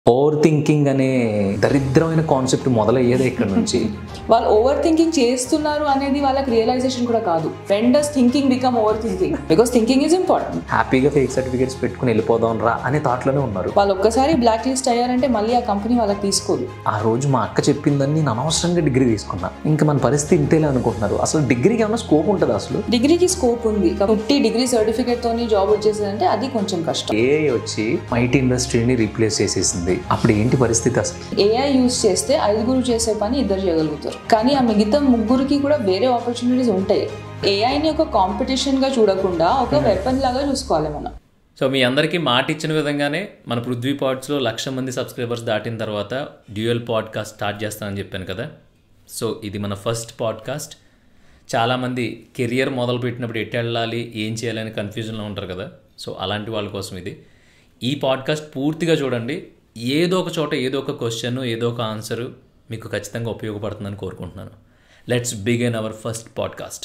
Over thinking అనే దరిద్రమైన concept మొదలయ్యేదే ఇక్కడ నుంచి వాళ్ళు ఓవర్ థింకింగ్ చేస్తున్నారు అనేది వాళ్ళకి రియలైజేషన్ కూడా కాదు when does thinking become over thinking because thinking is important హ్యాపీగా ఫేక్ సర్టిఫికేట్స్ పెట్టుకుని వెళ్ళిపోదాం రా అనే థాట్లోనే ఉన్నారు వాళ్ళు ఒక్కసారి బ్లాక్ లిస్ట్ అయ్యారంటే మళ్ళీ ఆ కంపెనీ వాళ్ళకి తీసుకోదు ఆ రోజు మా అక్క చెప్పిందని నేను అనవసరంగా డిగ్రీ తీసుకున్నా ఇంకా మన పరిస్థితి ఇంతేలే అనుకుంటున్నారు అసలు డిగ్రీకి ఏమైనా స్కోప్ ఉంటుంది అసలు డిగ్రీకి స్కోప్ ఉంది ఫిఫ్టీ డిగ్రీ సర్టిఫికేట్ తోని జాబ్ వచ్చేసిందంటే అది కొంచెం కష్టం ఏఐ వచ్చి ఐటీ ఇండస్ట్రీని రీప్లేస్ చేసేసింది అప్పుడు ఏంటి పరిస్థితి అసలు ఏఐ యూస్ చేస్తే ఐదుగురు చేసే పని ఇద్దరు చేయగలుగుతారు కానీ ఆ మిగతా ముగ్గురికి కూడా వేరే ఆపర్చునిటీస్ ఉంటాయి ఏఐని ఒక కాంపిటీషన్గా చూడకుండా ఒక వెపన్ లాగా చూసుకోవాలి మనం సో మీ అందరికీ మాట ఇచ్చిన విధంగానే మన పృథ్వీ పాడ్స్లో లక్ష మంది సబ్స్క్రైబర్స్ దాటిన తర్వాత డ్యూయల్ పాడ్కాస్ట్ స్టార్ట్ చేస్తానని చెప్పాను కదా సో ఇది మన ఫస్ట్ పాడ్కాస్ట్ చాలామంది కెరియర్ మొదలుపెట్టినప్పుడు ఎటు వెళ్ళాలి ఏం చేయాలని కన్ఫ్యూజన్లో ఉంటారు కదా సో అలాంటి వాళ్ళ కోసం ఇది ఈ పాడ్కాస్ట్ పూర్తిగా చూడండి ఏదో ఒక చోట ఏదో ఒక క్వశ్చన్ ఏదో ఒక ఆన్సర్ మీకు ఖచ్చితంగా ఉపయోగపడుతుందని కోరుకుంటున్నాను let's begin our first podcast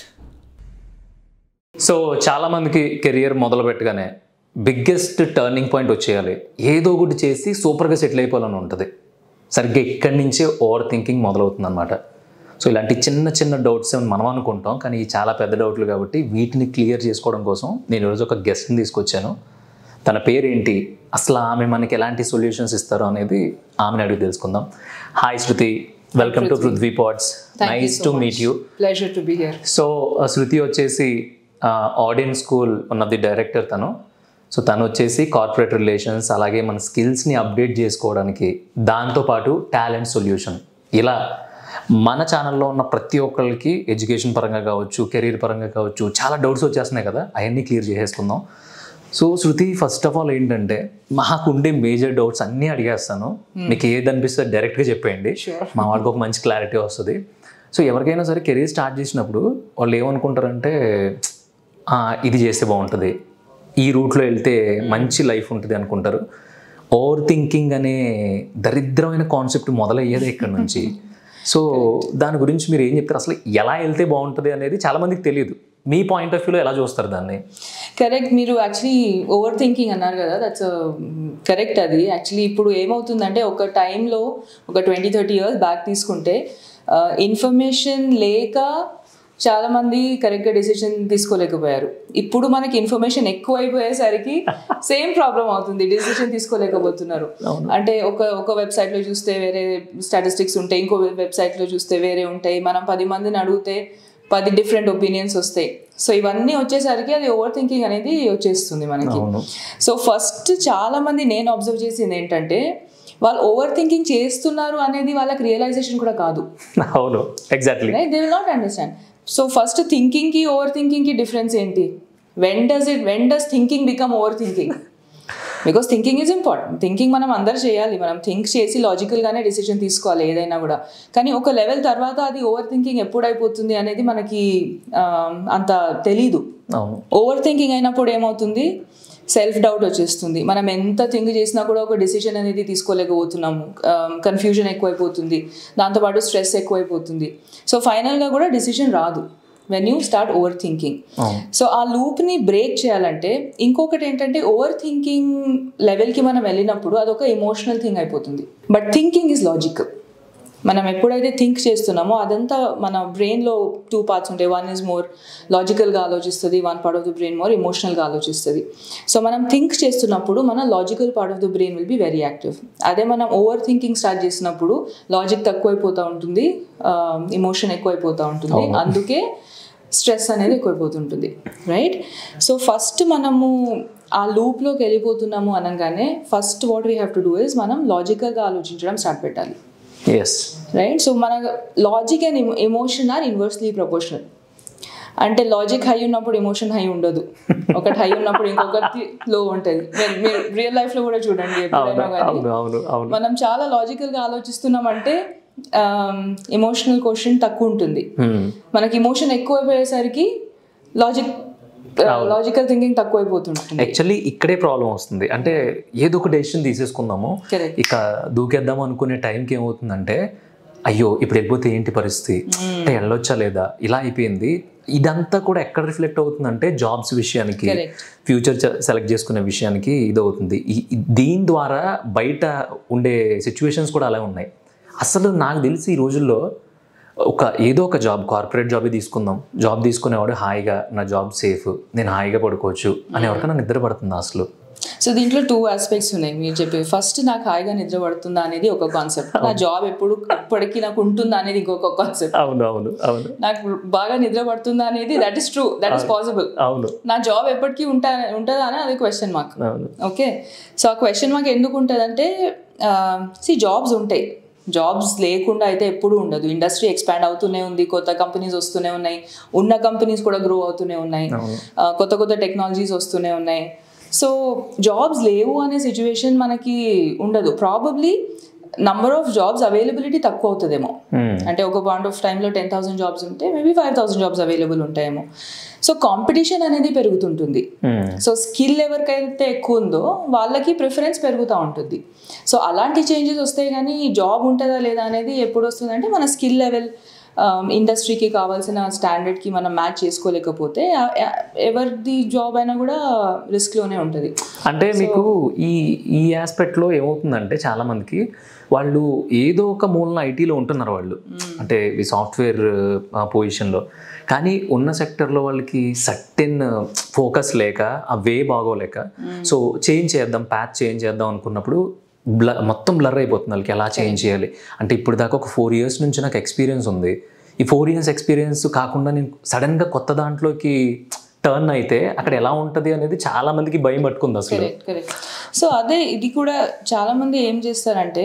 so చాలా మందికి కెరియర్ మొదలు పెట్టగానే బిగ్గెస్ట్ టర్నింగ్ పాయింట్ వచ్చేయాలి ఏదో ఒకటి చేసి సూపర్గా సెటిల్ అయిపోవాలని ఉంటుంది సరిగ్గా ఇక్కడి నుంచే ఓవర్ థింకింగ్ మొదలవుతుంది అనమాట సో ఇలాంటి చిన్న చిన్న డౌట్స్ ఏమైనా మనం అనుకుంటాం కానీ ఈ చాలా పెద్ద డౌట్లు కాబట్టి వీటిని క్లియర్ చేసుకోవడం కోసం నేను ఈరోజు ఒక గెస్ట్ని తీసుకొచ్చాను తన పేరేంటి అసలు ఆమె మనకి ఎలాంటి సొల్యూషన్స్ ఇస్తారో అనేది ఆమెను అడిగి తెలుసుకుందాం hi Shruti welcome to Prithvi pods nice to meet you pleasure to be here so ఆ, శృతి వచ్చేసి ఆడియన్స్ స్కూల్ ఉన్న ది డైరెక్టర్ తను సో తను వచ్చేసి కార్పొరేట్ రిలేషన్స్ అలాగే మన స్కిల్స్ని అప్డేట్ చేసుకోవడానికి దాంతోపాటు టాలెంట్ సొల్యూషన్ ఇలా మన ఛానల్లో ఉన్న ప్రతి ఒక్కరికి ఎడ్యుకేషన్ పరంగా కావచ్చు కెరీర్ పరంగా కావచ్చు చాలా డౌట్స్ వచ్చేస్తున్నాయి కదా అవన్నీ క్లియర్ చేసేసుకుందాం so Shruti first of all ఏంటంటే మాకు ఉండే మేజర్ డౌట్స్ అన్నీ అడిగేస్తాను మీకు ఏది అనిపిస్తే డైరెక్ట్గా చెప్పేయండి మా వాడికి ఒక మంచి క్లారిటీ వస్తుంది సో ఎవరికైనా సరే కెరీర్ స్టార్ట్ చేసినప్పుడు వాళ్ళు ఏమనుకుంటారంటే "ఆ, ఇది చేస్తే బాగుంటుంది ఈ రూట్లో వెళ్తే మంచి లైఫ్ ఉంటుంది అనుకుంటారు ఓవర్ థింకింగ్ అనే దరిద్రమైన కాన్సెప్ట్ మొదలయ్యేదే ఇక్కడ నుంచి సో దాని గురించి మీరు ఏం చెప్తారు అసలు ఎలా వెళ్తే బాగుంటుంది అనేది చాలామందికి తెలియదు మీ పాయింట్ ఆఫ్ వ్యూలో ఎలా చూస్తారు దాన్ని కరెక్ట్ మీరు యాక్చువల్లీ ఓవర్ థింకింగ్ అన్నారు కదా దట్స్ కరెక్ట్ అది యాక్చువల్లీ ఇప్పుడు ఏమవుతుందంటే ఒక టైంలో ఒక ట్వంటీ థర్టీ ఇయర్స్ బ్యాక్ తీసుకుంటే ఇన్ఫర్మేషన్ లేక చాలా మంది కరెక్ట్గా డెసిషన్ తీసుకోలేకపోయారు ఇప్పుడు మనకి ఇన్ఫర్మేషన్ ఎక్కువ అయిపోయేసరికి సేమ్ ప్రాబ్లం అవుతుంది డెసిషన్ తీసుకోలేకపోతున్నారు అంటే ఒక ఒక వెబ్సైట్లో చూస్తే వేరే స్టాటిస్టిక్స్ ఉంటాయి ఇంకో వెబ్సైట్లో చూస్తే వేరే ఉంటాయి మనం పది మందిని అడిగితే పది డిఫరెంట్ ఒపీనియన్స్ వస్తాయి సో ఇవన్నీ వచ్చేసరికి అది ఓవర్ థింకింగ్ అనేది వచ్చేస్తుంది మనకి అవును. సో ఫస్ట్ చాలా మంది నేను అబ్జర్వ్ చేసింది ఏంటంటే వాళ్ళు ఓవర్ థింకింగ్ చేస్తున్నారు అనేది వాళ్ళకి రియలైజేషన్ కూడా కాదు అవును exactly right they will not understand so first థింకింగ్కి ఓవర్ థింకింగ్కి డిఫరెన్స్ ఏంటి when does it when does thinking become over thinking because thinking is important thinking మనం అందరు చేయాలి మనం థింక్ చేసి లాజికల్గానే డిసిషన్ తీసుకోవాలి ఏదైనా కూడా కానీ ఒక లెవెల్ తర్వాత అది ఓవర్ థింకింగ్ ఎప్పుడు అయిపోతుంది అనేది మనకి ఆ, అంత తెలీదు అవును ఓవర్ థింకింగ్ అయినప్పుడు ఏమవుతుంది సెల్ఫ్ డౌట్ వచ్చేస్తుంది మనం ఎంత థింక్ చేసినా కూడా ఒక డిసిషన్ అనేది తీసుకోలేకపోతున్నాము కన్ఫ్యూజన్ ఎక్కువైపోతుంది దాంతోపాటు స్ట్రెస్ ఎక్కువైపోతుంది సో ఫైనల్గా కూడా డిసిషన్ రాదు when you start over thinking అవును సో ఆ లూప్ని బ్రేక్ చేయాలంటే ఇంకొకటి ఏంటంటే ఓవర్ థింకింగ్ లెవెల్కి మనం వెళ్ళినప్పుడు అదొక ఎమోషనల్ థింగ్ అయిపోతుంది బట్ థింకింగ్ ఈజ్ లాజికల్ మనం ఎప్పుడైతే థింక్ చేస్తున్నామో అదంతా మన బ్రెయిన్లో టూ పార్ట్స్ ఉంటాయి వన్ ఈజ్ మోర్ లాజికల్గా ఆలోచిస్తుంది one part of the brain more ఎమోషనల్గా ఆలోచిస్తుంది సో మనం థింక్ చేస్తున్నప్పుడు మన logical part of the brain will be very active అదే మనం ఓవర్ థింకింగ్ స్టార్ట్ చేసినప్పుడు లాజిక్ తక్కువైపోతూ ఉంటుంది ఎమోషన్ ఎక్కువైపోతూ ఉంటుంది అందుకే స్ట్రెస్ అనేది ఎక్కువైపోతుంటుంది రైట్ సో ఫస్ట్ మనము ఆ లూప్లోకి వెళ్ళిపోతున్నాము అనగానే first what we have to do is మనం లాజికల్గా ఆలోచించడం స్టార్ట్ పెట్టాలి ఎస్ రైట్ సో మన logic and emotion are inversely proportional అంటే లాజిక్ హై ఉన్నప్పుడు ఎమోషన్ హై ఉండదు ఒకటి హై ఉన్నప్పుడు ఇంకొకటి లో ఉంటుంది మీరు- మీరు రియల్ లైఫ్లో కూడా చూడండి ఎప్పుడైనా కానీ అవును అవును అవును మనం చాలా లాజికల్గా ఆలోచిస్తున్నామంటే ఎమోషనల్ క్వశ్చన్ తక్కువ ఉంటుంది Hmm. మనకి ఎమోషన్ ఎక్కువైపోయేసరికి లాజిక్ లాజికల్ థింకింగ్ తక్కువైపోతుంటుంది యాక్చువల్లీ ఇక్కడే ప్రాబ్లం వస్తుంది అంటే ఏదో ఒక డెసిషన్ తీసేసుకుందాము Correct. ఇక దూకేద్దాం అనుకునే టైంకి ఏమవుతుందంటే అయ్యో ఇప్పుడు వెళ్ళిపోతే ఏంటి పరిస్థితి అంటే వెళ్ళొచ్చా లేదా ఇలా అయిపోయింది ఇదంతా కూడా ఎక్కడ రిఫ్లెక్ట్ అవుతుందంటే జాబ్స్ విషయానికి Correct. ఫ్యూచర్ సెలెక్ట్ చేసుకునే విషయానికి ఇది అవుతుంది ఈ- ఈ- దీని ద్వారా బయట ఉండే సిచ్యువేషన్స్ కూడా అలా ఉన్నాయి అసలు నాకు తెలిసి ఈ రోజుల్లో ఒక ఏదో ఒక జాబ్ కార్పొరేట్ జాబే తీసుకుందాం జాబ్ తీసుకునేవాడు హాయిగా నా జాబ్ సేఫ్ నేను హాయిగా పడుకోవచ్చు అని ఎవరికైనా నిద్ర పడుతుందా అసలు సో దీంట్లో టూ ఆస్పెక్ట్స్ ఉన్నాయి మీరు చెప్పి ఫస్ట్ నాకు హాయిగా నిద్ర పడుతుందా అనేది ఒక కాన్సెప్ట్ నా జాబ్ ఎప్పుడు ఎప్పటికీ నాకు ఉంటుందా అనేది ఇంకొక కాన్సెప్ట్ అవును అవును అవును నాకు బాగా నిద్ర పడుతుందా అనేది that is true that is possible అవును నా జాబ్ ఎప్పటికీ ఉంటా ఉంటుందా అని అది క్వశ్చన్ మార్క్ అవును ఓకే సో ఆ క్వశ్చన్ మార్క్ ఎందుకు ఉంటుందంటే సి జాబ్స్ ఉంటాయి జాబ్స్ లేకుండా అయితే ఎప్పుడూ ఉండదు ఇండస్ట్రీ ఎక్స్పాండ్ అవుతూనే ఉంది కొత్త కంపెనీస్ వస్తూనే ఉన్నాయి ఉన్న కంపెనీస్ కూడా గ్రో అవుతూనే ఉన్నాయి ఆ, కొత్త కొత్త టెక్నాలజీస్ వస్తూనే ఉన్నాయి సో జాబ్స్ లేవు అనే సిచ్యువేషన్ మనకి ఉండదు probably number of jobs availability తక్కువ అవుతుందేమో Hmm. అంటే ఒక పాయింట్ ఆఫ్ టైంలో టెన్ థౌసండ్ జాబ్స్ ఉంటే maybe five thousand jobs available ఉంటాయేమో సో కాంపిటీషన్ అనేది పెరుగుతుంటుంది Hmm. సో స్కిల్ ఎవరికైతే ఎక్కువ ఉందో వాళ్ళకి ప్రిఫరెన్స్ పెరుగుతూ ఉంటుంది సో అలాంటి చేంజెస్ వస్తాయి కానీ జాబ్ ఉంటుందా లేదా అనేది ఎప్పుడు వస్తుందంటే మన స్కిల్ లెవెల్ ఇండస్ట్రీకి కావాల్సిన స్టాండర్డ్కి మనం మ్యాచ్ చేసుకోలేకపోతే ఆ- ఆ- ఎవరిది జాబ్ అయినా కూడా రిస్క్లోనే ఉంటుంది అంటే మీకు ఈ ఈ ఆస్పెక్ట్లో ఏమవుతుందంటే చాలా మందికి వాళ్ళు ఏదో ఒక మూలన ఐటీలో ఉంటున్నారు వాళ్ళు అంటే ఈ సాఫ్ట్వేర్ పొజిషన్లో కానీ ఉన్న సెక్టర్లో వాళ్ళకి సర్టెన్ ఫోకస్ లేక ఆ వే బాగోలేక సో చేంజ్ చేద్దాం ప్యాచ్ చేంజ్ చేద్దాం అనుకున్నప్పుడు బ్ల మొత్తం బ్లర్ అయిపోతుంది వాళ్ళకి ఎలా చేంజ్ చేయాలి అంటే ఇప్పుడు దాకా ఒక ఫోర్ ఇయర్స్ నుంచి నాకు ఎక్స్పీరియన్స్ ఉంది ఈ ఫోర్ ఇయర్స్ ఎక్స్పీరియన్స్ కాకుండా నేను సడన్గా కొత్త దాంట్లోకి టర్న్ అయితే అక్కడ ఎలా ఉంటుంది అనేది చాలా మందికి భయం పట్టుకుంది అసలు కరెక్ట్ కరెక్ట్ సో అదే ఇది కూడా చాలా మంది ఏం చేస్తారంటే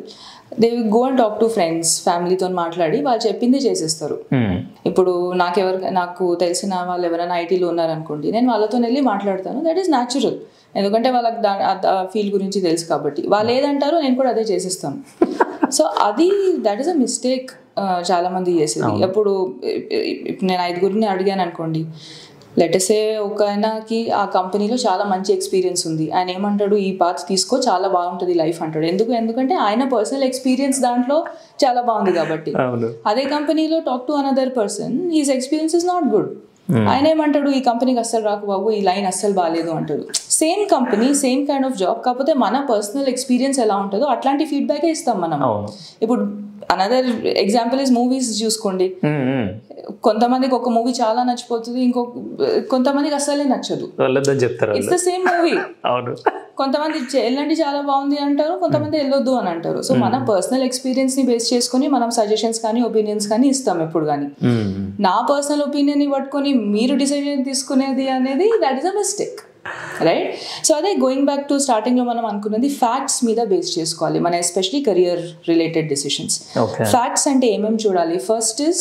they go and talk to friends ఫ్యామిలీతో మాట్లాడి వాళ్ళు చెప్పింది చేసేస్తారు Hmm. ఇప్పుడు నాకెవరు నాకు తెలిసిన వాళ్ళు ఎవరైనా ఐటీలో ఉన్నారనుకోండి నేను వాళ్ళతో వెళ్ళి మాట్లాడతాను దట్ ఈస్ న్యాచురల్ ఎందుకంటే వాళ్ళకి దా ఫీల్డ్ గురించి తెలుసు కాబట్టి వాళ్ళు ఏదంటారో నేను కూడా అదే చేసేస్తాను సో అది దట్ ఈస్ అ మిస్టేక్ చాలా మంది చేసేది అప్పుడు ఇప్పుడు నేను ఐదుగురిని అడిగాను అనుకోండి లెటసే ఒక ఆయనకి ఆ కంపెనీలో చాలా మంచి ఎక్స్పీరియన్స్ ఉంది ఆయన ఏమంటాడు ఈ పాత్ తీసుకో చాలా బాగుంటుంది లైఫ్ అంటాడు ఎందుకు ఎందుకంటే ఆయన పర్సనల్ ఎక్స్పీరియన్స్ దాంట్లో చాలా బాగుంది కాబట్టి అవును అదే కంపెనీలో talk to another person his experience is not good ఆయన ఏమంటాడు ఈ కంపెనీకి అస్సలు రాకు బాబు ఈ లైన్ అస్సలు బాగాలేదు అంటాడు same company same kind of job కాకపోతే మన పర్సనల్ ఎక్స్పీరియన్స్ ఎలా ఉంటుందో అట్లాంటి ఫీడ్బ్యాకే ఇస్తాం మనం అవును ఇప్పుడు అనదర్ ఎగ్జాంపుల్ ఇస్ మూవీస్ చూసుకోండి Hmm, hmm. కొంతమందికి ఒక మూవీ చాలా నచ్చిపోతుంది ఇంకొక కొంతమందికి అస్సలే నచ్చదు వెళ్ళొద్దని చెప్తారు ఇట్స్ వాళ్ళు ద సేమ్ మూవీ అవును కొంతమంది చే- వెళ్ళండి చాలా బాగుంది అంటారు కొంతమంది వెళ్ళొద్దు అని అంటారు సో మన పర్సనల్ ఎక్స్పీరియన్స్ ని బేస్ చేసుకొని మనం సజెషన్స్ కానీ ఒపీనియన్స్ కానీ ఇస్తాం ఎప్పుడు కానీ Hmm. నా పర్సనల్ ఒపీనియన్ ని పట్టుకొని మీరు డిసిజన్ తీసుకునేది అనేది that is a mistake right so అదే గోయింగ్ బ్యాక్ టు స్టార్టింగ్లో మనం అనుకున్నది ఫ్యాక్ట్స్ మీద బేస్ చేసుకోవాలి మన especially career related decisions okay facts అంటే ఏమేమి చూడాలి ఫస్ట్ ఇస్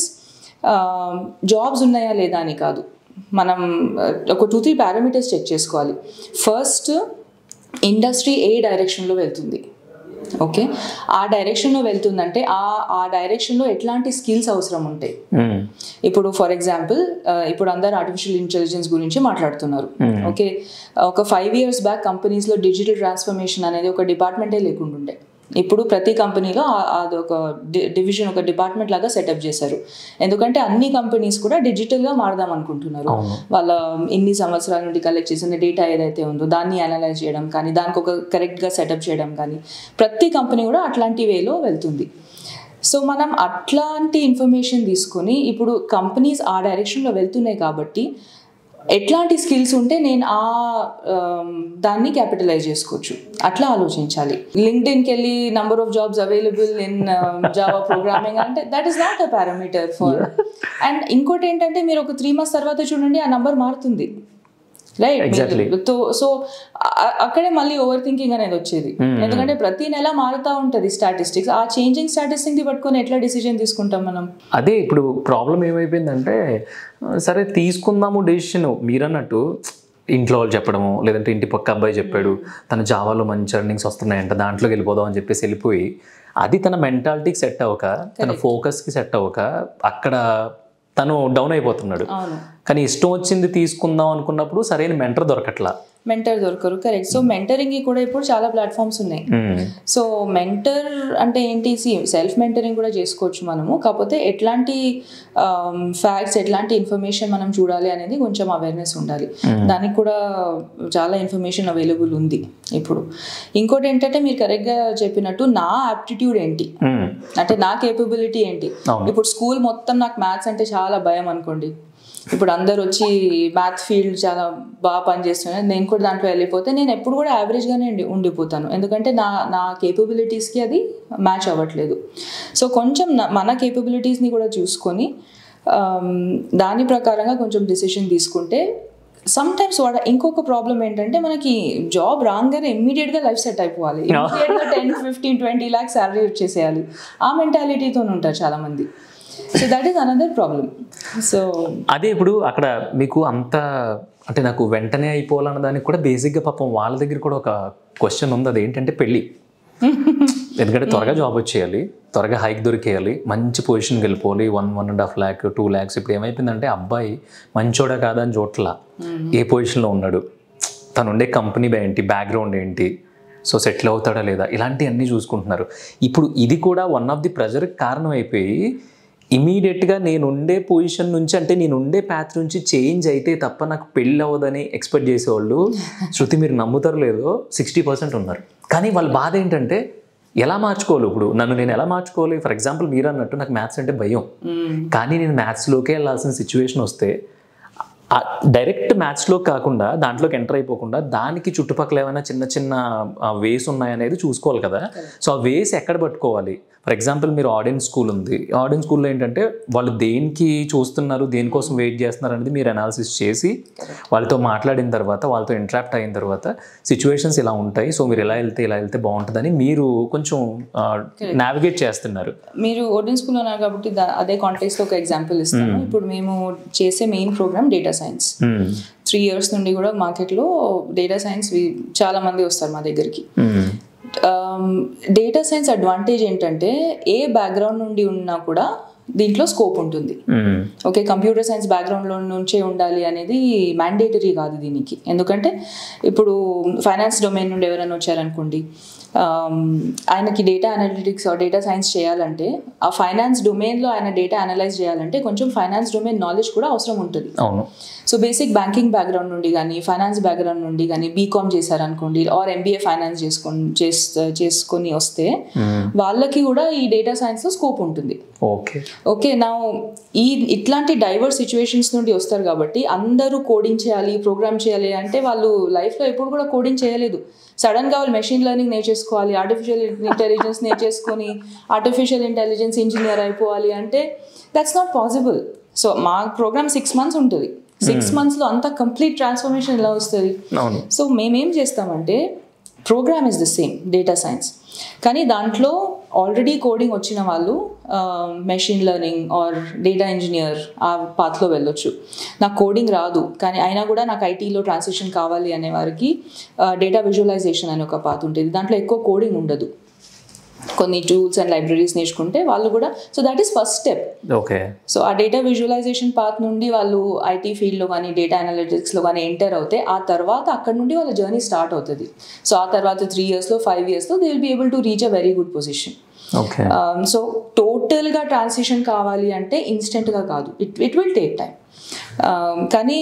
జాబ్స్ ఉన్నాయా లేదా అని కాదు మనం uh, ఒక టూ త్రీ పారామీటర్స్ చెక్ చేసుకోవాలి ఫస్ట్ ఇండస్ట్రీ ఏ డైరెక్షన్లో వెళ్తుంది ఓకే ఆ డైరెక్షన్లో వెళ్తుందంటే ఆ ఆ డైరెక్షన్లో ఎట్లాంటి స్కిల్స్ అవసరం ఉంటాయి Hmm. ఇప్పుడు ఫర్ ఎగ్జాంపుల్ ఇప్పుడు అందరు ఆర్టిఫిషియల్ ఇంటెలిజెన్స్ గురించి మాట్లాడుతున్నారు ఓకే ఒక ఫైవ్ ఇయర్స్ బ్యాక్ కంపెనీస్లో డిజిటల్ ట్రాన్స్ఫర్మేషన్ అనేది ఒక డిపార్ట్మెంటే లేకుండా ఉండే ఇప్పుడు ప్రతి కంపెనీలో ఆ- అది ఒక డివిజన్ ఒక డిపార్ట్మెంట్ లాగా సెటప్ చేశారు ఎందుకంటే అన్ని కంపెనీస్ కూడా డిజిటల్గా మారదాం అనుకుంటున్నారు వాళ్ళ ఇన్ని సంవత్సరాల నుండి కలెక్ట్ చేసిన డేటా ఏదైతే ఉందో దాన్ని అనలైజ్ చేయడం కానీ దానికి ఒక కరెక్ట్గా సెటప్ చేయడం కానీ ప్రతి కంపెనీ కూడా అట్లాంటి వేలో వెళ్తుంది సో మనం అట్లాంటి ఇన్ఫర్మేషన్ తీసుకొని ఇప్పుడు కంపెనీస్ ఆ డైరెక్షన్లో వెళ్తున్నాయి కాబట్టి ఎట్లాంటి స్కిల్స్ ఉంటే నేను ఆ ఆమ్, దాన్ని క్యాపిటలైజ్ చేసుకోవచ్చు అట్లా ఆలోచించాలి లింక్డ్ఇన్కి వెళ్ళి number of jobs available in java programming అంటే that is not a parameter for and ఇంకోటి ఏంటంటే మీరు ఒక త్రీ మంత్స్ తర్వాత చూడండి ఆ నంబర్ మారుతుంది Exactly. రైట్ సో అక్కడే మళ్ళీ ఓవర్ థింకింగ్ అనేది వచ్చేది ఎందుకంటే ప్రతి నెల మారుతా ఉంటది స్టాటిస్టిక్స్ ఆ చేంజింగ్ స్టాటిస్టిక్స్ పట్టుకొని ఎట్లా డిసిజన్ తీసుకుంటాం మనం అదే ఇప్పుడు ప్రాబ్లం ఏమైపోయిందంటే ఆ, సరే తీసుకుందాము డెసిషన్ మీరన్నట్టు ఇంట్లో వాళ్ళు చెప్పడము లేదంటే ఇంటి పక్క అబ్బాయి చెప్పాడు తన జావాలో మంచి ఎర్నింగ్స్ వస్తున్నాయంట దాంట్లోకి వెళ్ళిపోదాం అని చెప్పేసి వెళ్ళిపోయి అది తన మెంటాలిటీకి సెట్ అవ్వక తన ఫోకస్కి సెట్ అవ్వక అక్కడ తను డౌన్ అయిపోతున్నాడు అవును కానీ ఇష్టం వచ్చింది తీసుకుందాం అనుకున్నప్పుడు సరైన మెంటర్ దొరకట్లా మెంటర్ దొరకరు కరెక్ట్ సో మెంటరింగ్ కూడా ఇప్పుడు చాలా ప్లాట్ఫామ్స్ ఉన్నాయి మ్మ్. సో మెంటర్ అంటే ఏంటి సెల్ఫ్ మెంటరింగ్ కూడా చేసుకోవచ్చు మనము కాకపోతే ఎట్లాంటి ఫ్యాక్ట్స్ ఎట్లాంటి ఇన్ఫర్మేషన్ మనం చూడాలి అనేది కొంచెం అవేర్నెస్ ఉండాలి దానికి కూడా చాలా ఇన్ఫర్మేషన్ అవైలబుల్ ఉంది ఇప్పుడు ఇంకోటి ఏంటంటే మీరు కరెక్ట్గా చెప్పినట్టు నా ఆప్టిట్యూడ్ ఏంటి మ్మ్. అంటే నా కేపబిలిటీ ఏంటి అవును. ఇప్పుడు స్కూల్ మొత్తం నాకు మ్యాథ్స్ అంటే చాలా భయం అనుకోండి ఇప్పుడు అందరు వచ్చి మ్యాథ్ ఫీల్డ్ చాలా బాగా పనిచేస్తున్నారు నేను కూడా దాంట్లో వెళ్ళిపోతే నేను ఎప్పుడు కూడా యావరేజ్గానే ఉండి ఉండిపోతాను ఎందుకంటే నా నా కేపబిలిటీస్కి అది మ్యాచ్ అవ్వట్లేదు సో కొంచెం నా- మన కేపబిలిటీస్ని కూడా చూసుకొని ఆమ్, దాని ప్రకారంగా కొంచెం డిసిషన్ తీసుకుంటే సమ్ టైమ్స్ వాడ ఇంకొక ప్రాబ్లం ఏంటంటే మనకి జాబ్ రాగానే ఇమ్మీడియట్గా లైఫ్ సెట్ అయిపోవాలి ఇమ్మీడియట్గా ten fifteen twenty lakhs salary వచ్చేసేయాలి ఆ మెంటాలిటీతో ఉంటారు చాలామంది so that is another problem so అదే ఇప్పుడు అక్కడ మీకు అంత అంటే నాకు వెంటనే అయిపోవాలన్న దానికి కూడా బేసిక్గా పాపం వాళ్ళ దగ్గర కూడా ఒక క్వశ్చన్ ఉంది అది ఏంటంటే పెళ్ళి ఎందుకంటే త్వరగా జాబ్ వచ్చేయాలి త్వరగా హైక్ దొరికేయాలి మంచి పొజిషన్కి వెళ్ళిపోవాలి one one and half lakh two lakhs ఇప్పుడు ఏమైపోయిందంటే అబ్బాయి మంచోడా కాదా అని చోట్ల ఏ పొజిషన్లో ఉన్నాడు తను ఉండే కంపెనీ ఏంటి బ్యాక్గ్రౌండ్ ఏంటి సో సెటిల్ అవుతాడా లేదా ఇలాంటివన్నీ చూసుకుంటున్నారు ఇప్పుడు ఇది కూడా వన్ ఆఫ్ ది ప్రెజర్కి కారణం అయిపోయి ఇమీడియట్గా నేను ఉండే పొజిషన్ నుంచి అంటే నేను ఉండే ప్యాత్ నుంచి చేంజ్ అయితే తప్ప నాకు పెళ్ళి అవ్వదని ఎక్స్పెక్ట్ చేసేవాళ్ళు శృతి మీరు నమ్ముతారు లేదో సిక్స్టీ పర్సెంట్ ఉన్నారు కానీ వాళ్ళ బాధ ఏంటంటే ఎలా మార్చుకోవాలి ఇప్పుడు నన్ను నేను ఎలా మార్చుకోవాలి ఫర్ ఎగ్జాంపుల్ మీరు అన్నట్టు నాకు మ్యాథ్స్ అంటే భయం కానీ నేను మ్యాథ్స్లోకే వెళ్ళాల్సిన సిచ్యువేషన్ వస్తే డైరెక్ట్ మ్యాథ్స్లో కాకుండా దాంట్లోకి ఎంటర్ అయిపోకుండా దానికి చుట్టుపక్కల ఏమైనా చిన్న చిన్న వేస్ ఉన్నాయనేది చూసుకోవాలి కదా సో ఆ వేస్ ఎక్కడ పట్టుకోవాలి ఫర్ ఎగ్జాంపుల్ మీరు ఆడియన్స్ స్కూల్ ఉంది ఆడియన్స్ స్కూల్లో ఏంటంటే వాళ్ళు దేనికి చూస్తున్నారు దేనికోసం వెయిట్ చేస్తున్నారు అనేది మీరు అనాలిసిస్ చేసి వాళ్ళతో మాట్లాడిన తర్వాత వాళ్ళతో ఇంటరాక్ట్ అయిన తర్వాత సిచ్యువేషన్స్ ఇలా ఉంటాయి సో మీరు ఎలా వెళ్తే ఇలా వెళ్తే బాగుంటుందని మీరు కొంచెం నావిగేట్ చేస్తున్నారు మీరు ఓడియన్ స్కూల్ ఉన్నారు కాబట్టి దా- అదే కాంటెక్స్లో ఒక ఎగ్జాంపుల్ ఇస్తాను ఇప్పుడు మేము చేసే main program data science hmm. Three years నుండి కూడా మార్కెట్లో డేటా సైన్స్ చాలా మంది వస్తారు మా దగ్గరికి మ్మ్. డేటా సైన్స్ అడ్వాంటేజ్ ఏంటంటే ఏ బ్యాక్గ్రౌండ్ నుండి ఉన్నా కూడా దీంట్లో స్కోప్ ఉంటుంది మ్మ్. ఓకే కంప్యూటర్ సైన్స్ బ్యాక్గ్రౌండ్లో నుంచే ఉండాలి అనేది మ్యాండేటరీ కాదు దీనికి ఎందుకంటే ఇప్పుడు ఫైనాన్స్ డొమైన్ నుండి ఎవరైనా వచ్చారనుకోండి ఆమ్, ఆయనకి డేటా అనలిటిక్స్ డేటా సైన్స్ చేయాలంటే ఆ ఫైనాన్స్ డొమైన్లో ఆయన డేటా అనలైజ్ చేయాలంటే కొంచెం ఫైనాన్స్ డొమైన్ నాలెడ్జ్ కూడా అవసరం ఉంటుంది అవును సో బేసిక్ బ్యాంకింగ్ బ్యాక్గ్రౌండ్ నుండి కానీ ఫైనాన్స్ బ్యాక్గ్రౌండ్ నుండి కానీ బీకామ్ చేశారనుకోండి ఆర్ ఎంబీఏ ఫైనాన్స్ చేసుకొని చేస్- చేసుకొని వస్తే వాళ్ళకి కూడా ఈ డేటా సైన్స్లో స్కోప్ ఉంటుంది ఓకే ఓకే నా ఈ ఇట్లాంటి డైవర్స్ సిచ్యువేషన్స్ నుండి వస్తారు కాబట్టి అందరూ కోడింగ్ చేయాలి ప్రోగ్రామ్ చేయాలి అంటే వాళ్ళు లైఫ్లో ఎప్పుడు కూడా కోడింగ్ చేయలేదు సడన్గా వాళ్ళు మెషిన్ లెర్నింగ్ నేర్చేసుకోవాలి ఆర్టిఫిషియల్ ఇంటెలిజెన్స్ నేర్చేసుకొని ఆర్టిఫిషియల్ ఇంటెలిజెన్స్ ఇంజనీర్ అయిపోవాలి అంటే దట్స్ నాట్ పాసిబుల్ సో మా ప్రోగ్రామ్ సిక్స్ మంత్స్ ఉంటుంది సిక్స్ మంత్స్లో అంత కంప్లీట్ ట్రాన్స్ఫర్మేషన్ ఎలా వస్తుంది అవును సో మేమేం చేస్తామంటే program is the same data science కానీ దాంట్లో ఆల్రెడీ కోడింగ్ వచ్చిన వాళ్ళు machine learning or data engineer ఆ పాత్లో వెళ్ళొచ్చు నాకు కోడింగ్ రాదు కానీ అయినా కూడా నాకు ఐటీలో ట్రాన్సిషన్ కావాలి అనే వారికి డేటా విజువలైజేషన్ అనే ఒక పాత్ ఉంటుంది దాంట్లో ఎక్కువ కోడింగ్ ఉండదు కొన్ని టూల్స్ అండ్ లైబ్రరీస్ నేర్చుకుంటే వాళ్ళు కూడా so that is first step okay so ఆ డేటా విజువలైజేషన్ పాత్ నుండి వాళ్ళు ఐటీ ఫీల్డ్లో కానీ డేటా అనలిటిక్స్లో కానీ ఎంటర్ అవుతే ఆ తర్వాత అక్కడ నుండి వాళ్ళ జర్నీ స్టార్ట్ అవుతుంది సో ఆ తర్వాత త్రీ ఇయర్స్లో ఫైవ్ ఇయర్స్లో they will be able to reach a very good position okay so టోటల్గా ట్రాన్సిషన్ కావాలి అంటే ఇన్స్టెంట్గా కాదు it it will take time కానీ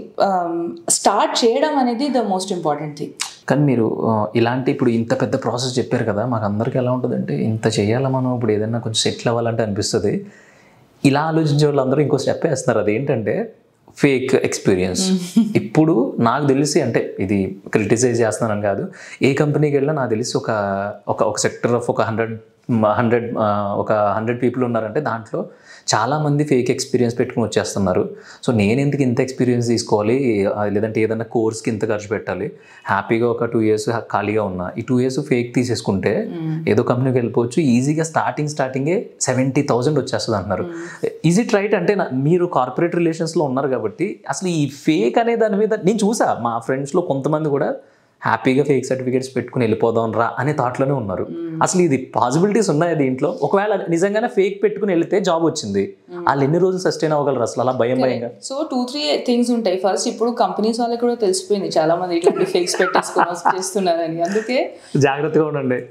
స్టార్ట్ చేయడం అనేది ద మోస్ట్ ఇంపార్టెంట్ థింగ్ కానీ మీరు ఆ, ఇలాంటి ఇప్పుడు ఇంత పెద్ద ప్రాసెస్ చెప్పారు కదా మాకు అందరికీ ఎలా ఉంటుందంటే ఇంత చేయాలా మనం ఇప్పుడు ఏదైనా కొంచెం సెటిల్ అవ్వాలంటే అనిపిస్తుంది ఇలా ఆలోచించే వాళ్ళందరూ ఇంకో స్టెప్ వేస్తున్నారు అదేంటంటే ఫేక్ ఎక్స్పీరియన్స్ ఇప్పుడు నాకు తెలిసి అంటే ఇది క్రిటిసైజ్ చేస్తున్నానని కాదు ఏ కంపెనీకి వెళ్ళినా నాకు తెలిసి ఒక ఒక ఒక సెక్టర్ ఆఫ్ ఒక హండ్రెడ్ హండ్రెడ్ ఒక హండ్రెడ్ పీపుల్ ఉన్నారంటే దాంట్లో చాలామంది ఫేక్ ఎక్స్పీరియన్స్ పెట్టుకుని వచ్చేస్తున్నారు సో నేను ఎందుకు ఇంత ఎక్స్పీరియన్స్ తీసుకోవాలి ఆ, లేదంటే ఏదైనా కోర్స్కి ఇంత ఖర్చు పెట్టాలి హ్యాపీగా ఒక టూ ఇయర్స్ ఖాళీగా ఉన్నా ఈ టూ ఇయర్స్ ఫేక్ తీసేసుకుంటే ఏదో కంపెనీకి వెళ్ళిపోవచ్చు ఈజీగా స్టార్టింగ్ స్టార్టింగే సెవెంటీ థౌసండ్ వచ్చేస్తుంది అంటున్నారు ఈజ్ ఇట్ రైట్ అంటే నా- మీరు కార్పొరేట్ రిలేషన్స్లో ఉన్నారు కాబట్టి అసలు ఈ ఫేక్ అనే దాని మీద నేను చూసా మా ఫ్రెండ్స్లో కొంతమంది కూడా హ్యాపీగా ఫేక్ సర్టిఫికేట్స్ పెట్టుకుని వెళ్ళిపోదాం రా అనే థాట్లోనే ఉన్నారు అసలు ఇది పాసిబిలిటీస్ ఉన్నాయా దీంట్లో ఒకవేళ నిజంగానే ఫేక్ పెట్టుకుని వెళ్తే జాబ్ వచ్చింది వాళ్ళు ఎన్ని రోజులు సస్టైన్ అవ్వగలరు అసలు అలా భయం భయంగా సో టూ త్రీ థింగ్స్ ఉంటాయి ఫస్ట్ ఇప్పుడు కంపెనీస్ వాళ్ళకి కూడా తెలిసిపోయింది చాలా మంది ఇట్లాంటి ఫేక్స్ పెట్టేసుకొని చేస్తున్నారని అందుకే జాగ్రత్తగా ఉండండి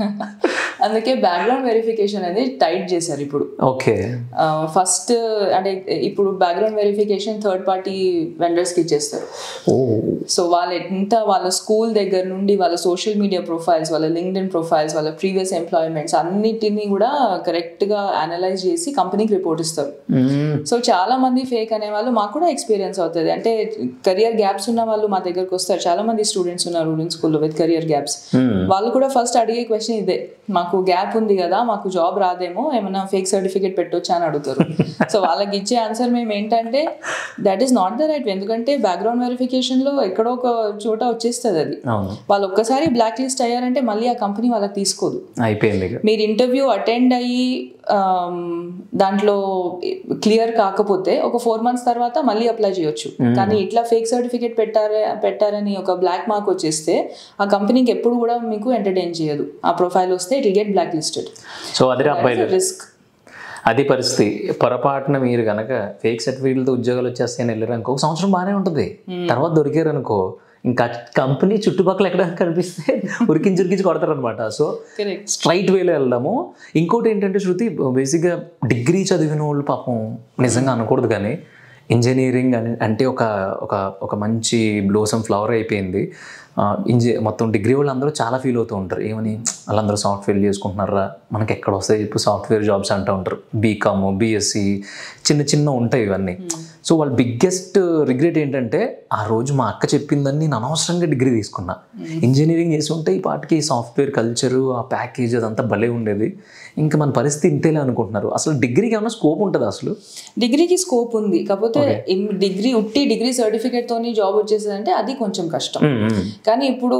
అందుకే బ్యాక్గ్రౌండ్ వెరిఫికేషన్ అనేది టైట్ చేశారు ఇప్పుడు ఓకే ఫస్ట్ అంటే ఇప్పుడు బ్యాక్గ్రౌండ్ వెరిఫికేషన్ థర్డ్ పార్టీ వెండర్స్కి ఇచ్చేస్తారు ఓ సో వాళ్ళు ఎంత వాళ్ళ స్కూల్ దగ్గర నుండి వాళ్ళ సోషల్ మీడియా ప్రొఫైల్స్ వాళ్ళ లింక్డ్ ఇన్ ప్రొఫైల్స్ వాళ్ళ ప్రీవియస్ ఎంప్లాయ్మెంట్స్ అన్నిటినీ కూడా కరెక్ట్గా అనలైజ్ చేసి కంపెనీకి రిపోర్ట్ ఇస్తారు సో చాలా మంది ఫేక్ అనే వాళ్ళు మాకు కూడా ఎక్స్పీరియన్స్ అవుతుంది అంటే కెరియర్ గ్యాప్స్ ఉన్న వాళ్ళు మా దగ్గరకు వస్తారు చాలా మంది స్టూడెంట్స్ ఉన్నారు రూలింగ్ స్కూల్లో విత్ కెరియర్ గ్యాప్స్ వాళ్ళు కూడా ఫస్ట్ అడిగే క్వశ్చన్ ఇదే మాకు గ్యాప్ ఉంది కదా మాకు జాబ్ రాదేమో ఏమైనా ఫేక్ సర్టిఫికేట్ పెట్టొచ్చా అని అడుగుతారు సో వాళ్ళకి ఇచ్చే ఆన్సర్ మేము ఏంటంటే that is not the right ఎందుకంటే బ్యాక్గ్రౌండ్ వెరిఫికేషన్ లో ఎక్కడో ఒక చోట వచ్చేస్తుంది అది అవును వాళ్ళు ఒక్కసారి బ్లాక్ లిస్ట్ అయ్యారంటే మళ్ళీ ఆ కంపెనీ వాళ్ళకి తీసుకోదు అయిపోయింది ఇక మీరు ఇంటర్వ్యూ అటెండ్ అయ్యి ఆమ్, దాంట్లో క్లియర్ కాకపోతే ఒక ఫోర్ మంత్స్ తర్వాత మళ్ళీ అప్లై చేయొచ్చు కానీ ఇట్లా ఫేక్ సర్టిఫికేట్ పెట్టారే పెట్టారని ఒక బ్లాక్ మార్క్ వచ్చేస్తే ఆ కంపెనీకి ఎప్పుడు కూడా మీకు ఎంటర్టైన్ చేయదు ఆ ప్రొఫైల్ వస్తే it get black listed so అదే అబ్బాయిలు రిస్క్ అది పరిస్థితి పొరపాటున మీరు కనుక ఫేక్ సర్టిఫికేట్లతో ఉద్యోగాలు వచ్చేస్తాయని వెళ్ళారు అనుకో ఒక సంవత్సరం బాగానే ఉంటుంది తర్వాత దొరికారు అనుకో ఇంకా కంపెనీ చుట్టుపక్కల ఎక్కడ కనిపిస్తే ఉరికించి ఉరికించి కొడతారు అనమాట సో కరెక్ట్ స్ట్రైట్ వేలో వెళ్దాము ఇంకోటి ఏంటంటే శృతి బేసిక్గా డిగ్రీ చదివిన వాళ్ళు పాపం నిజంగా అనకూడదు కానీ ఇంజనీరింగ్ అని అంటే ఒక ఒక ఒక మంచి బ్లోసమ్ ఫ్లవర్ అయిపోయింది ఆ, ఇంజ మొత్తం డిగ్రీ వాళ్ళు అందరూ చాలా ఫీల్ అవుతూ ఉంటారు ఏమని వాళ్ళందరూ సాఫ్ట్వేర్ చేసుకుంటున్నారా మనకి ఎక్కడ వస్తాయి ఇప్పుడు సాఫ్ట్వేర్ జాబ్స్ అంటూ ఉంటారు బీకామ్ బీఎస్సీ చిన్న చిన్న ఉంటాయి ఇవన్నీ సో వాళ్ళ బిగ్గెస్ట్ రిగ్రెట్ ఏంటంటే ఆ రోజు మా అక్క చెప్పిందని నేను అనవసరంగా డిగ్రీ తీసుకున్నా ఇంజనీరింగ్ చేసి ఉంటే ఈ పాటికి సాఫ్ట్వేర్ కల్చరు ఆ ప్యాకేజ్ అదంతా భలే ఉండేది ఇంకా మన పరిస్థితి ఇంతేలే అనుకుంటున్నారు అసలు డిగ్రీకి ఏమైనా స్కోప్ ఉంటుంది అసలు డిగ్రీకి స్కోప్ ఉంది కాకపోతే డిగ్రీ ఉట్టి డిగ్రీ సర్టిఫికేట్ తోని జాబ్ వచ్చేసిందంటే అది కొంచెం కష్టం కానీ ఇప్పుడు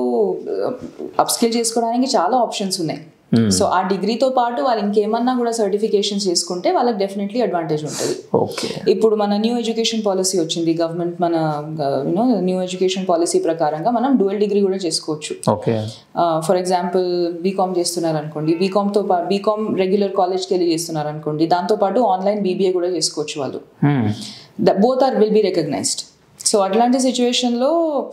అప్స్కిల్ చేసుకోవడానికి చాలా ఆప్షన్స్ ఉన్నాయి సో ఆ డిగ్రీతో పాటు వాళ్ళు ఇంకేమన్నా కూడా సర్టిఫికేషన్స్ చేసుకుంటే వాళ్ళకి డెఫినెట్లీ అడ్వాంటేజ్ ఉంటుంది ఓకే ఇప్పుడు మన న్యూ ఎడ్యుకేషన్ పాలసీ వచ్చింది గవర్నమెంట్ మన యూనో న్యూ ఎడ్యుకేషన్ పాలసీ ప్రకారంగా మనం డ్యూయల్ డిగ్రీ కూడా చేసుకోవచ్చు ఓకే ఫర్ ఎగ్జాంపుల్ బీకామ్ చేస్తున్నారు అనుకోండి బీకామ్తో పాటు బీకామ్ రెగ్యులర్ కాలేజ్కి వెళ్ళి చేస్తున్నారు అనుకోండి దాంతోపాటు ఆన్లైన్ బీబీఏ కూడా చేసుకోవచ్చు వాళ్ళు both are will be recognised so అట్లాంటి సిచ్యువేషన్లో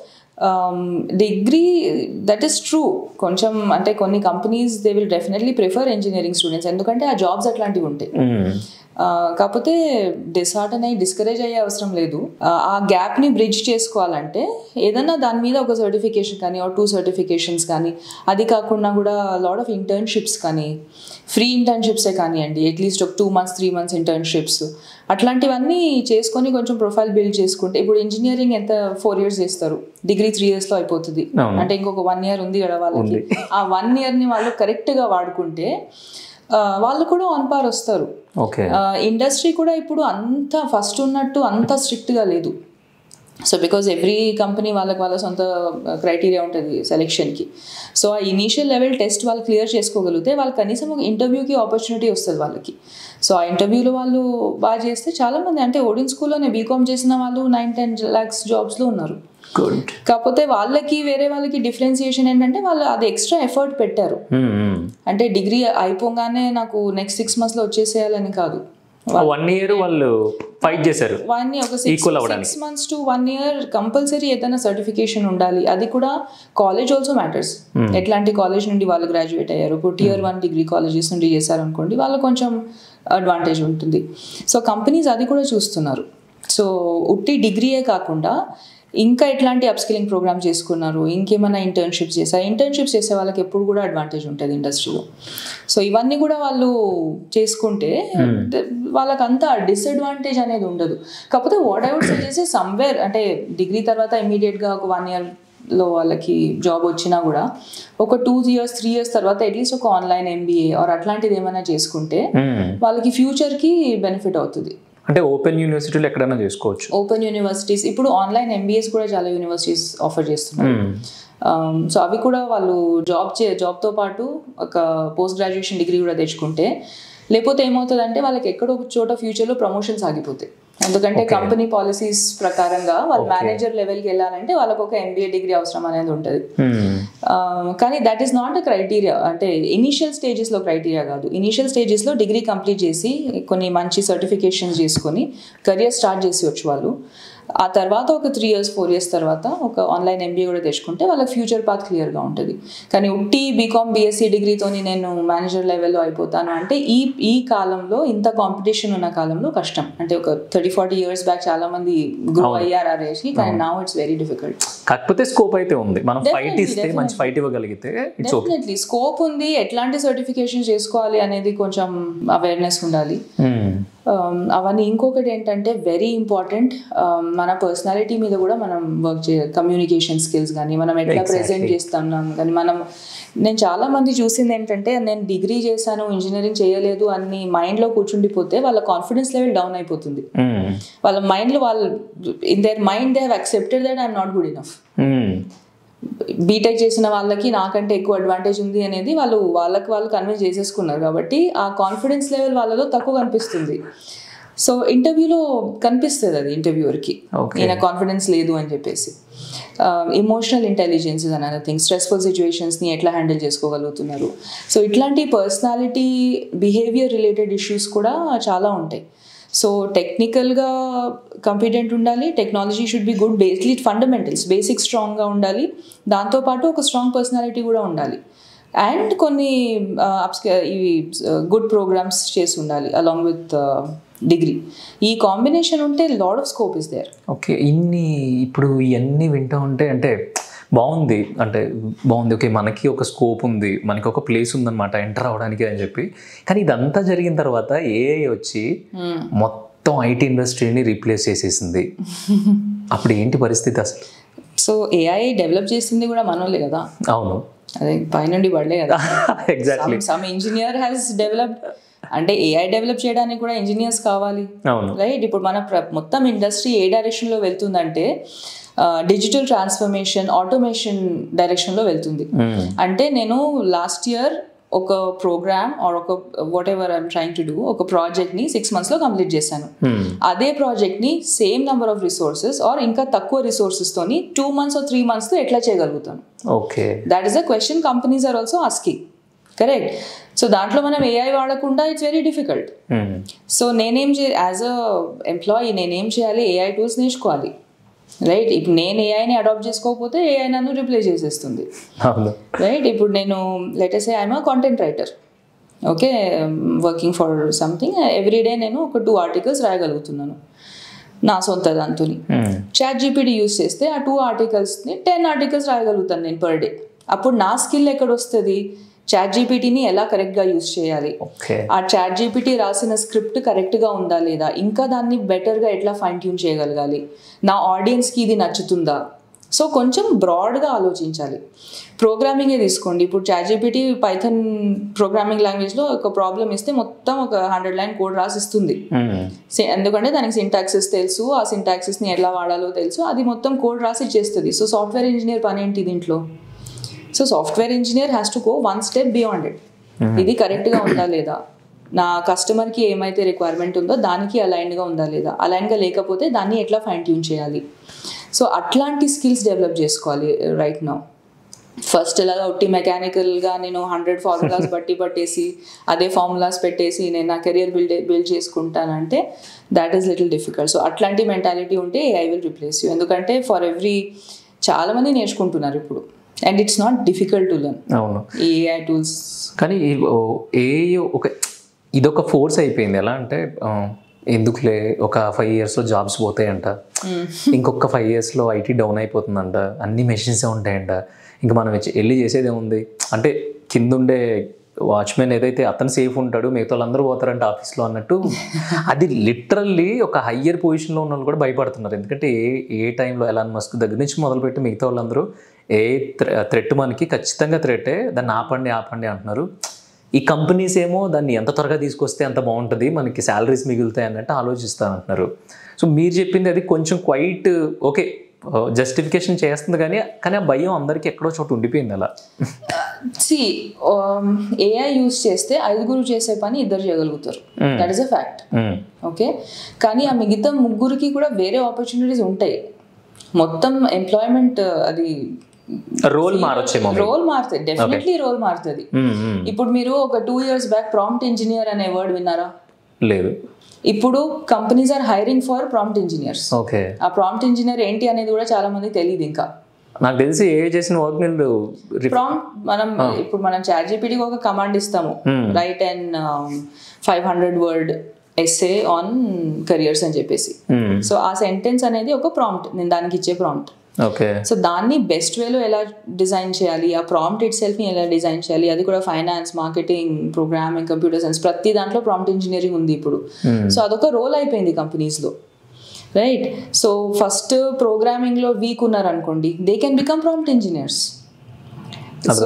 డిగ్రీ దట్ ఈస్ ట్రూ కొంచెం అంటే కొన్ని companies they will definitely prefer engineering students ఎందుకంటే ఆ జాబ్స్ అట్లాంటివి ఉంటాయి ఆ, కాకపోతే డిసార్టన్ అయ్యి డిస్కరేజ్ అయ్యే అవసరం లేదు ఆ, ఆ గ్యాప్ని బ్రిడ్జ్ చేసుకోవాలంటే ఏదన్నా దాని మీద ఒక సర్టిఫికేషన్ కానీ ఆర్ టూ సర్టిఫికేషన్స్ కానీ అది కాకుండా కూడా లాట్ ఆఫ్ ఇంటర్న్షిప్స్ కానీ ఫ్రీ ఇంటర్న్షిప్సే కానివ్వండి అట్లీస్ట్ ఒక two months three months internships అట్లాంటివన్నీ చేసుకొని కొంచెం ప్రొఫైల్ బిల్డ్ చేసుకుంటే ఇప్పుడు ఇంజనీరింగ్ ఎంత ఫోర్ ఇయర్స్ చేస్తారు డిగ్రీ త్రీ ఇయర్స్లో అయిపోతుంది అవును. అంటే ఇంకొక వన్ ఇయర్ ఉంది కదా వాళ్ళకి ఆ వన్ ఇయర్ని వాళ్ళు కరెక్ట్గా వాడుకుంటే ఆ, వాళ్ళు కూడా ఆన్ పార్ వస్తారు ఓకే ఇండస్ట్రీ కూడా ఇప్పుడు అంత ఫస్ట్ ఉన్నట్టు అంత స్ట్రిక్ట్గా లేదు సో బికాజ్ ఎవ్రీ కంపెనీ వాళ్ళకి వాళ్ళ సొంత క్రైటీరియా ఉంటుంది సెలెక్షన్కి సో ఆ ఇనీషియల్ లెవెల్ టెస్ట్ వాళ్ళు క్లియర్ చేసుకోగలిగితే వాళ్ళు కనీసం ఒక ఇంటర్వ్యూకి ఆపర్చునిటీ వస్తుంది వాళ్ళకి సో ఆ ఇంటర్వ్యూలో వాళ్ళు బాగా చేస్తే చాలామంది అంటే ఓడియన్ స్కూల్లోనే బీకామ్ చేసిన వాళ్ళు నైన్ టెన్ ల్యాక్స్ జాబ్స్లో ఉన్నారు గుడ్ కాకపోతే వాళ్ళకి వేరే వాళ్ళకి డిఫరెన్సియేషన్ ఏంటంటే వాళ్ళు అది ఎక్స్ట్రా ఎఫర్ట్ పెట్టారు అంటే డిగ్రీ అయిపోగానే నాకు నెక్స్ట్ సిక్స్ మంత్స్లో వచ్చేసేయాలని కాదు వన్ ఇయర్ వాళ్ళు ఫైట్ చేశారు వన్ ఒక సిక్స్ Equal అవ్వడానికి. Six months to one year compulsory ఏదైనా సర్టిఫికేషన్ ఉండాలి అది కూడా కాలేజ్ ఆల్సో మ్యాటర్స్ ఎట్లాంటి కాలేజ్ నుండి వాళ్ళు గ్రాడ్యుయేట్ అయ్యారు ఇప్పుడు టియర్ వన్ డిగ్రీ కాలేజెస్ నుండి చేశారు అనుకోండి వాళ్ళకి కొంచెం అడ్వాంటేజ్ ఉంటుంది సో కంపెనీస్ అది కూడా చూస్తున్నారు సో ఉట్టి డిగ్రీయే కాకుండా ఇంకా ఎట్లాంటి అప్స్కిలింగ్ ప్రోగ్రామ్ చేసుకున్నారు ఇంకేమైనా ఇంటర్న్షిప్స్ చేశారు ఇంటర్న్షిప్స్ చేసే వాళ్ళకి ఎప్పుడు కూడా అడ్వాంటేజ్ ఉంటుంది ఇండస్ట్రీలో సో ఇవన్నీ కూడా వాళ్ళు చేసుకుంటే ద- వాళ్ళకి అంత డిసడ్వాంటేజ్ అనేది ఉండదు కాకపోతే what I would suggest somewhere అంటే డిగ్రీ తర్వాత ఇమీడియట్గా ఒక వన్ ఇయర్ లో వాళ్ళకి జాబ్ వచ్చినా కూడా ఒక టూ ఇయర్స్ త్రీ ఇయర్స్ తర్వాత అట్లీస్ట్ ఒక ఆన్లైన్ ఎంబీఏ ఆర్ అట్లాంటిది ఏమైనా చేసుకుంటే వాళ్ళకి ఫ్యూచర్కి బెనిఫిట్ అవుతుంది అంటే ఓపెన్ యూనివర్సిటీలో ఎక్కడైనా చేసుకోవచ్చు ఓపెన్ యూనివర్సిటీస్ ఇప్పుడు ఆన్లైన్ ఎంబీఎస్ కూడా చాలా యూనివర్సిటీస్ ఆఫర్ చేస్తున్నారు సో అవి కూడా వాళ్ళు జాబ్ చే జాబ్తో పాటు ఒక పోస్ట్ గ్రాడ్యుయేషన్ డిగ్రీ కూడా తెచ్చుకుంటే లేకపోతే ఏమవుతుందంటే వాళ్ళకి ఎక్కడో ఒక చోట ఫ్యూచర్లో ప్రమోషన్స్ ఆగిపోతాయి ఎందుకంటే కంపెనీ పాలసీస్ ప్రకారంగా వాళ్ళ మేనేజర్ లెవెల్కి వెళ్ళాలంటే వాళ్ళకి ఒక ఎంబీఏ డిగ్రీ అవసరం అనేది ఉంటుంది Hmm. ఆ, కానీ that is not a criteria అంటే ఇనీషియల్ స్టేజెస్లో క్రైటీరియా కాదు ఇనీషియల్ స్టేజెస్లో డిగ్రీ కంప్లీట్ చేసి కొన్ని మంచి సర్టిఫికేషన్స్ చేసుకొని కెరియర్ స్టార్ట్ చేసి వచ్చు వాళ్ళు ఆ తర్వాత ఒక త్రీ ఇయర్స్ ఫోర్ ఇయర్స్ తర్వాత ఒక ఆన్లైన్ ఎంబీఏ కూడా తెచ్చుకుంటే వాళ్ళకి ఫ్యూచర్ పాత్ క్లియర్గా ఉంటుంది కానీ ఉట్టి బీకామ్ బీఎస్సీ డిగ్రీతోని నేను మేనేజర్ లెవెల్లో అయిపోతాను అంటే ఈ ఈ కాలంలో ఇంత కాంపిటీషన్ ఉన్న కాలంలో కష్టం అంటే ఒక థర్టీ ఫార్టీ ఇయర్స్ బ్యాక్ చాలా మంది గ్రో అయ్యారు ఆ రేస్కి కానీ నా ఇట్స్ వెరీ డిఫికల్ట్ కాకపోతే స్కోప్ అయితే ఉంది మనం ఫైట్ Definitely, ఇస్తే మంచి ఫైట్ ఇవ్వగలిగితే ఇట్స్ ఓకే డెఫినెట్లీ స్కోప్ ఉంది ఎట్లాంటి సర్టిఫికేషన్ చేసుకోవాలి అనేది కొంచెం అవేర్నెస్ ఉండాలి Um, అవన్నీ ఇంకొకటి ఏంటంటే వెరీ ఇంపార్టెంట్ మన పర్సనాలిటీ మీద కూడా మనం వర్క్ చేయాలి కమ్యూనికేషన్ స్కిల్స్ కానీ మనం ఎట్లా ప్రెజెంట్ చేస్తున్నాం కానీ మనం నేను చాలా మంది చూసింది ఏంటంటే నేను డిగ్రీ చేశాను ఇంజనీరింగ్ చేయలేదు అని మైండ్లో కూర్చుండిపోతే వాళ్ళ కాన్ఫిడెన్స్ లెవెల్ డౌన్ అయిపోతుంది వాళ్ళ మైండ్లో వాళ్ళు in their mind they have accepted that I'm not good enough BTech చేసిన వాళ్ళకి నాకంటే ఎక్కువ అడ్వాంటేజ్ ఉంది అనేది వాళ్ళు వాళ్ళకి వాళ్ళు కన్విన్స్ చేసేసుకున్నారు కాబట్టి ఆ కాన్ఫిడెన్స్ లెవెల్ వాళ్ళలో తక్కువ కనిపిస్తుంది సో ఇంటర్వ్యూలో కనిపిస్తుంది అది ఇంటర్వ్యూవర్కి Okay. ఈయన కాన్ఫిడెన్స్ లేదు అని చెప్పేసి emotional intelligence is another thing stressful సిచ్యువేషన్స్ని ఎట్లా హ్యాండిల్ చేసుకోగలుగుతున్నారు సో ఇట్లాంటి పర్సనాలిటీ బిహేవియర్ రిలేటెడ్ ఇష్యూస్ కూడా చాలా ఉంటాయి సో టెక్నికల్గా కాంపిటెంట్ ఉండాలి technology should be good basically fundamentals basic స్ట్రాంగ్గా ఉండాలి దాంతోపాటు ఒక స్ట్రాంగ్ పర్సనాలిటీ కూడా ఉండాలి అండ్ కొన్ని అప్స్క ఇవి గుడ్ ప్రోగ్రామ్స్ చేసి ఉండాలి అలాంగ్ విత్ డిగ్రీ ఈ కాంబినేషన్ ఉంటే lot of scope is there okay ఇన్ని ఇప్పుడు ఇవన్నీ వింటూ ఉంటే అంటే బాగుంది అంటే బాగుంది ఓకే మనకి ఒక స్కోప్ ఉంది మనకి ఒక ప్లేస్ ఉందన్నమాట ఎంటర్ అవడానికి అని చెప్పి కానీ ఇదంతా జరిగిన తర్వాత ఏఐ వచ్చి మొత్తం ఐటీ ఇండస్ట్రీని రీప్లేస్ చేసేసింది అప్పుడు ఏంటి పరిస్థితి అసలు సో ఏఐ డెవలప్ చేసింది కూడా మనోళ్ళే కదా అవును అదే పైనుండి పడలే కదా exactly some engineer has developed అంటే ఏఐ డెవలప్ చేయడానికి కూడా ఇంజనీర్స్ కావాలి అవును రైట్ ఇప్పుడు మన ప్ర- మొత్తం ఇండస్ట్రీ ఏ డైరెక్షన్లో వెళ్తుందంటే డిజిటల్ ట్రాన్స్ఫర్మేషన్ ఆటోమేషన్ డైరెక్షన్లో వెళ్తుంది Hmm. అంటే నేను లాస్ట్ ఇయర్ ఒక ప్రోగ్రామ్ ఆర్ ఒక whatever I'm trying to do ఒక ప్రాజెక్ట్ని సిక్స్ మంత్స్లో కంప్లీట్ చేశాను Hmm. అదే ప్రాజెక్ట్ని same number of resources or ఇంకా తక్కువ రిసోర్సెస్తోని టూ మంత్స్ ఆర్ త్రీ మంత్స్తో ఎట్లా చేయగలుగుతాను okay that is a question companies are also asking correct so దాంట్లో మనం ఏఐ వాడకుండా it's very difficult Hmm. So నేనేం చే యాజ్ అ ఎంప్లాయీ నేనేం చేయాలి ఏఐ టూల్స్ నేర్చుకోవాలి రైట్ ఇప్పుడు నేను ఏఐని అడాప్ట్ చేసుకోకపోతే ఏఐ నన్ను రిప్లేస్ చేసేస్తుంది అవును రైట్ ఇప్పుడు నేను let's I'm a content writer okay working for something every day నేను ఒక టూ ఆర్టికల్స్ రాయగలుగుతున్నాను నా సొంత దాంతో Hmm. చాట్ జీపీటీ యూస్ చేస్తే ఆ టూ ఆర్టికల్స్ని టెన్ ఆర్టికల్స్ రాయగలుగుతాను నేను పర్ డే అప్పుడు నా స్కిల్ ఎక్కడ వస్తుంది చాట్ జీపీటీని ఎలా కరెక్ట్గా యూస్ చేయాలి ఓకే ఆ చాట్ జీపీటీ రాసిన స్క్రిప్ట్ కరెక్ట్గా ఉందా లేదా ఇంకా దాన్ని బెటర్గా ఎట్లా ఫైన్ ట్యూన్ చేయగలగాలి నా ఆడియన్స్కి ఇది నచ్చుతుందా సో కొంచెం బ్రాడ్గా ఆలోచించాలి ప్రోగ్రామింగే తీసుకోండి ఇప్పుడు చాట్ జీపీటీ పైథన్ ప్రోగ్రామింగ్ లాంగ్వేజ్లో ఒక ప్రాబ్లం ఇస్తే మొత్తం ఒక హండ్రెడ్ లైన్ కోడ్ రాసిస్తుంది Hmm. సి- ఎందుకంటే దానికి సింటాక్సెస్ తెలుసు ఆ సింటాక్సెస్ని ఎలా వాడాలో తెలుసు అది మొత్తం కోడ్ రాసి ఇచ్చేస్తుంది సో సాఫ్ట్వేర్ ఇంజనీర్ పని ఏంటి దీంట్లో so software engineer has to go one step beyond it ఇది కరెక్ట్గా ఉందా లేదా నా కస్టమర్కి ఏమైతే రిక్వైర్మెంట్ ఉందో దానికి అలైన్గా ఉందా లేదా అలైన్గా లేకపోతే దాన్ని ఎట్లా ఫైన్ ట్యూన్ చేయాలి సో అట్లాంటి స్కిల్స్ డెవలప్ చేసుకోవాలి రైట్ నౌ ఫస్ట్ ఎలాగా ఒట్టి మెకానికల్గా నేను హండ్రెడ్ ఫార్ములాస్ బట్టి పట్టేసి అదే ఫార్ములాస్ పెట్టేసి నేను నా కెరియర్ బిల్డ్ బిల్డ్ చేసుకుంటానంటే that is little difficult so అట్లాంటి మెంటాలిటీ ఉంటే ఐ విల్ రిప్లేస్ యూ ఎందుకంటే ఫర్ ఎవ్రీ చాలామంది నేర్చుకుంటున్నారు ఇప్పుడు and it's not difficult to learn అవును ఈ ఏఐ టూల్స్ కానీ ఏ ఒక ఇదొక ఫోర్స్ అయిపోయింది ఎలా అంటే ఆ, ఎందుకులే ఒక ఫైవ్ ఇయర్స్లో జాబ్స్ పోతాయంట ఇంకొక ఫైవ్ ఇయర్స్లో ఐటీ డౌన్ అయిపోతుందంట అన్ని మెషిన్సే ఉంటాయంట ఇంకా మనం వచ్చి- వెళ్ళి చేసేది ఏముంది అంటే కింద ఉండే వాచ్మెన్ ఏదైతే అతను సేఫ్ ఉంటాడు మిగతా వాళ్ళందరూ పోతారంట ఆఫీస్లో అన్నట్టు అది లిటరల్లీ ఒక హయ్యర్ పొజిషన్లో ఉన్న వాళ్ళు కూడా భయపడుతున్నారు ఎందుకంటే ఏ ఏ టైంలో ఎలాన్ మస్క్ దగ్గర నుంచి మొదలుపెట్టి మిగతా వాళ్ళందరూ ఏ థ్రెట్ మనకి ఖచ్చితంగా థ్రెట్టే దాన్ని ఆపండి ఆపండి అంటున్నారు ఈ కంపెనీస్ ఏమో దాన్ని ఎంత త్వరగా తీసుకొస్తే అంత బాగుంటుంది మనకి శాలరీస్ మిగులుతాయి అన్నట్టు ఆలోచిస్తాను అంటున్నారు సో మీరు చెప్పింది అది కొంచెం క్వైట్ ఓకే జస్టిఫికేషన్ చేస్తుంది కానీ కానీ ఆ భయం అందరికీ ఎక్కడో చోట ఉండిపోయింది అలా సి ఏఐ యూస్ చేస్తే ఐదుగురు చేసే పని ఇద్దరు చేయగలుగుతారు that is a fact hmm. Okay కానీ ఆ మిగతా ముగ్గురికి కూడా వేరే ఆపర్చునిటీస్ ఉంటాయి మొత్తం ఎంప్లాయ్మెంట్ అది రోల్ మారొచ్చేమో రోల్ మారుతుంది డెఫినెట్లీ రోల్ మారుతుంది మ్మ్, మ్మ్. ఇప్పుడు మీరు ఒక two years back prompt engineer అనే వర్డ్ విన్నారా లేదు ఇప్పుడు companies are hiring for prompt engineers okay ఆ ప్రాంప్ట్ ఇంజనీర్ ఏంటి అనేది కూడా చాలా మంది తెలియదు ఇంకా నాకు తెలిసి ఏ చేసిన వర్క్ మీరు రి- ప్రాంప్ట్ మనం ఇప్పుడు మనం చాట్ జీపీటీకి ఒక కమాండ్ ఇస్తాము right and five hundred word essay on careers అని చెప్పేసి మ్మ్. సో ఆ సెంటెన్స్ అనేది ఒక ప్రాంప్ట్ నేను దానికి ఇచ్చే ప్రాంప్ట్ ఓకే సో దాన్ని బెస్ట్ వేలో ఎలా డిజైన్ చేయాలి ఆ ప్రాంప్ట్ ఇట్ సెల్ఫ్ని ఎలా డిజైన్ చేయాలి అది కూడా finance marketing programming computer science ప్రతి దాంట్లో ప్రాంప్ట్ ఇంజనీరింగ్ ఉంది ఇప్పుడు సో అదొక రోల్ అయిపోయింది కంపెనీస్లో రైట్ సో ఫస్ట్ ప్రోగ్రామింగ్లో వీక్ ఉన్నారనుకోండి they can become prompt engineers so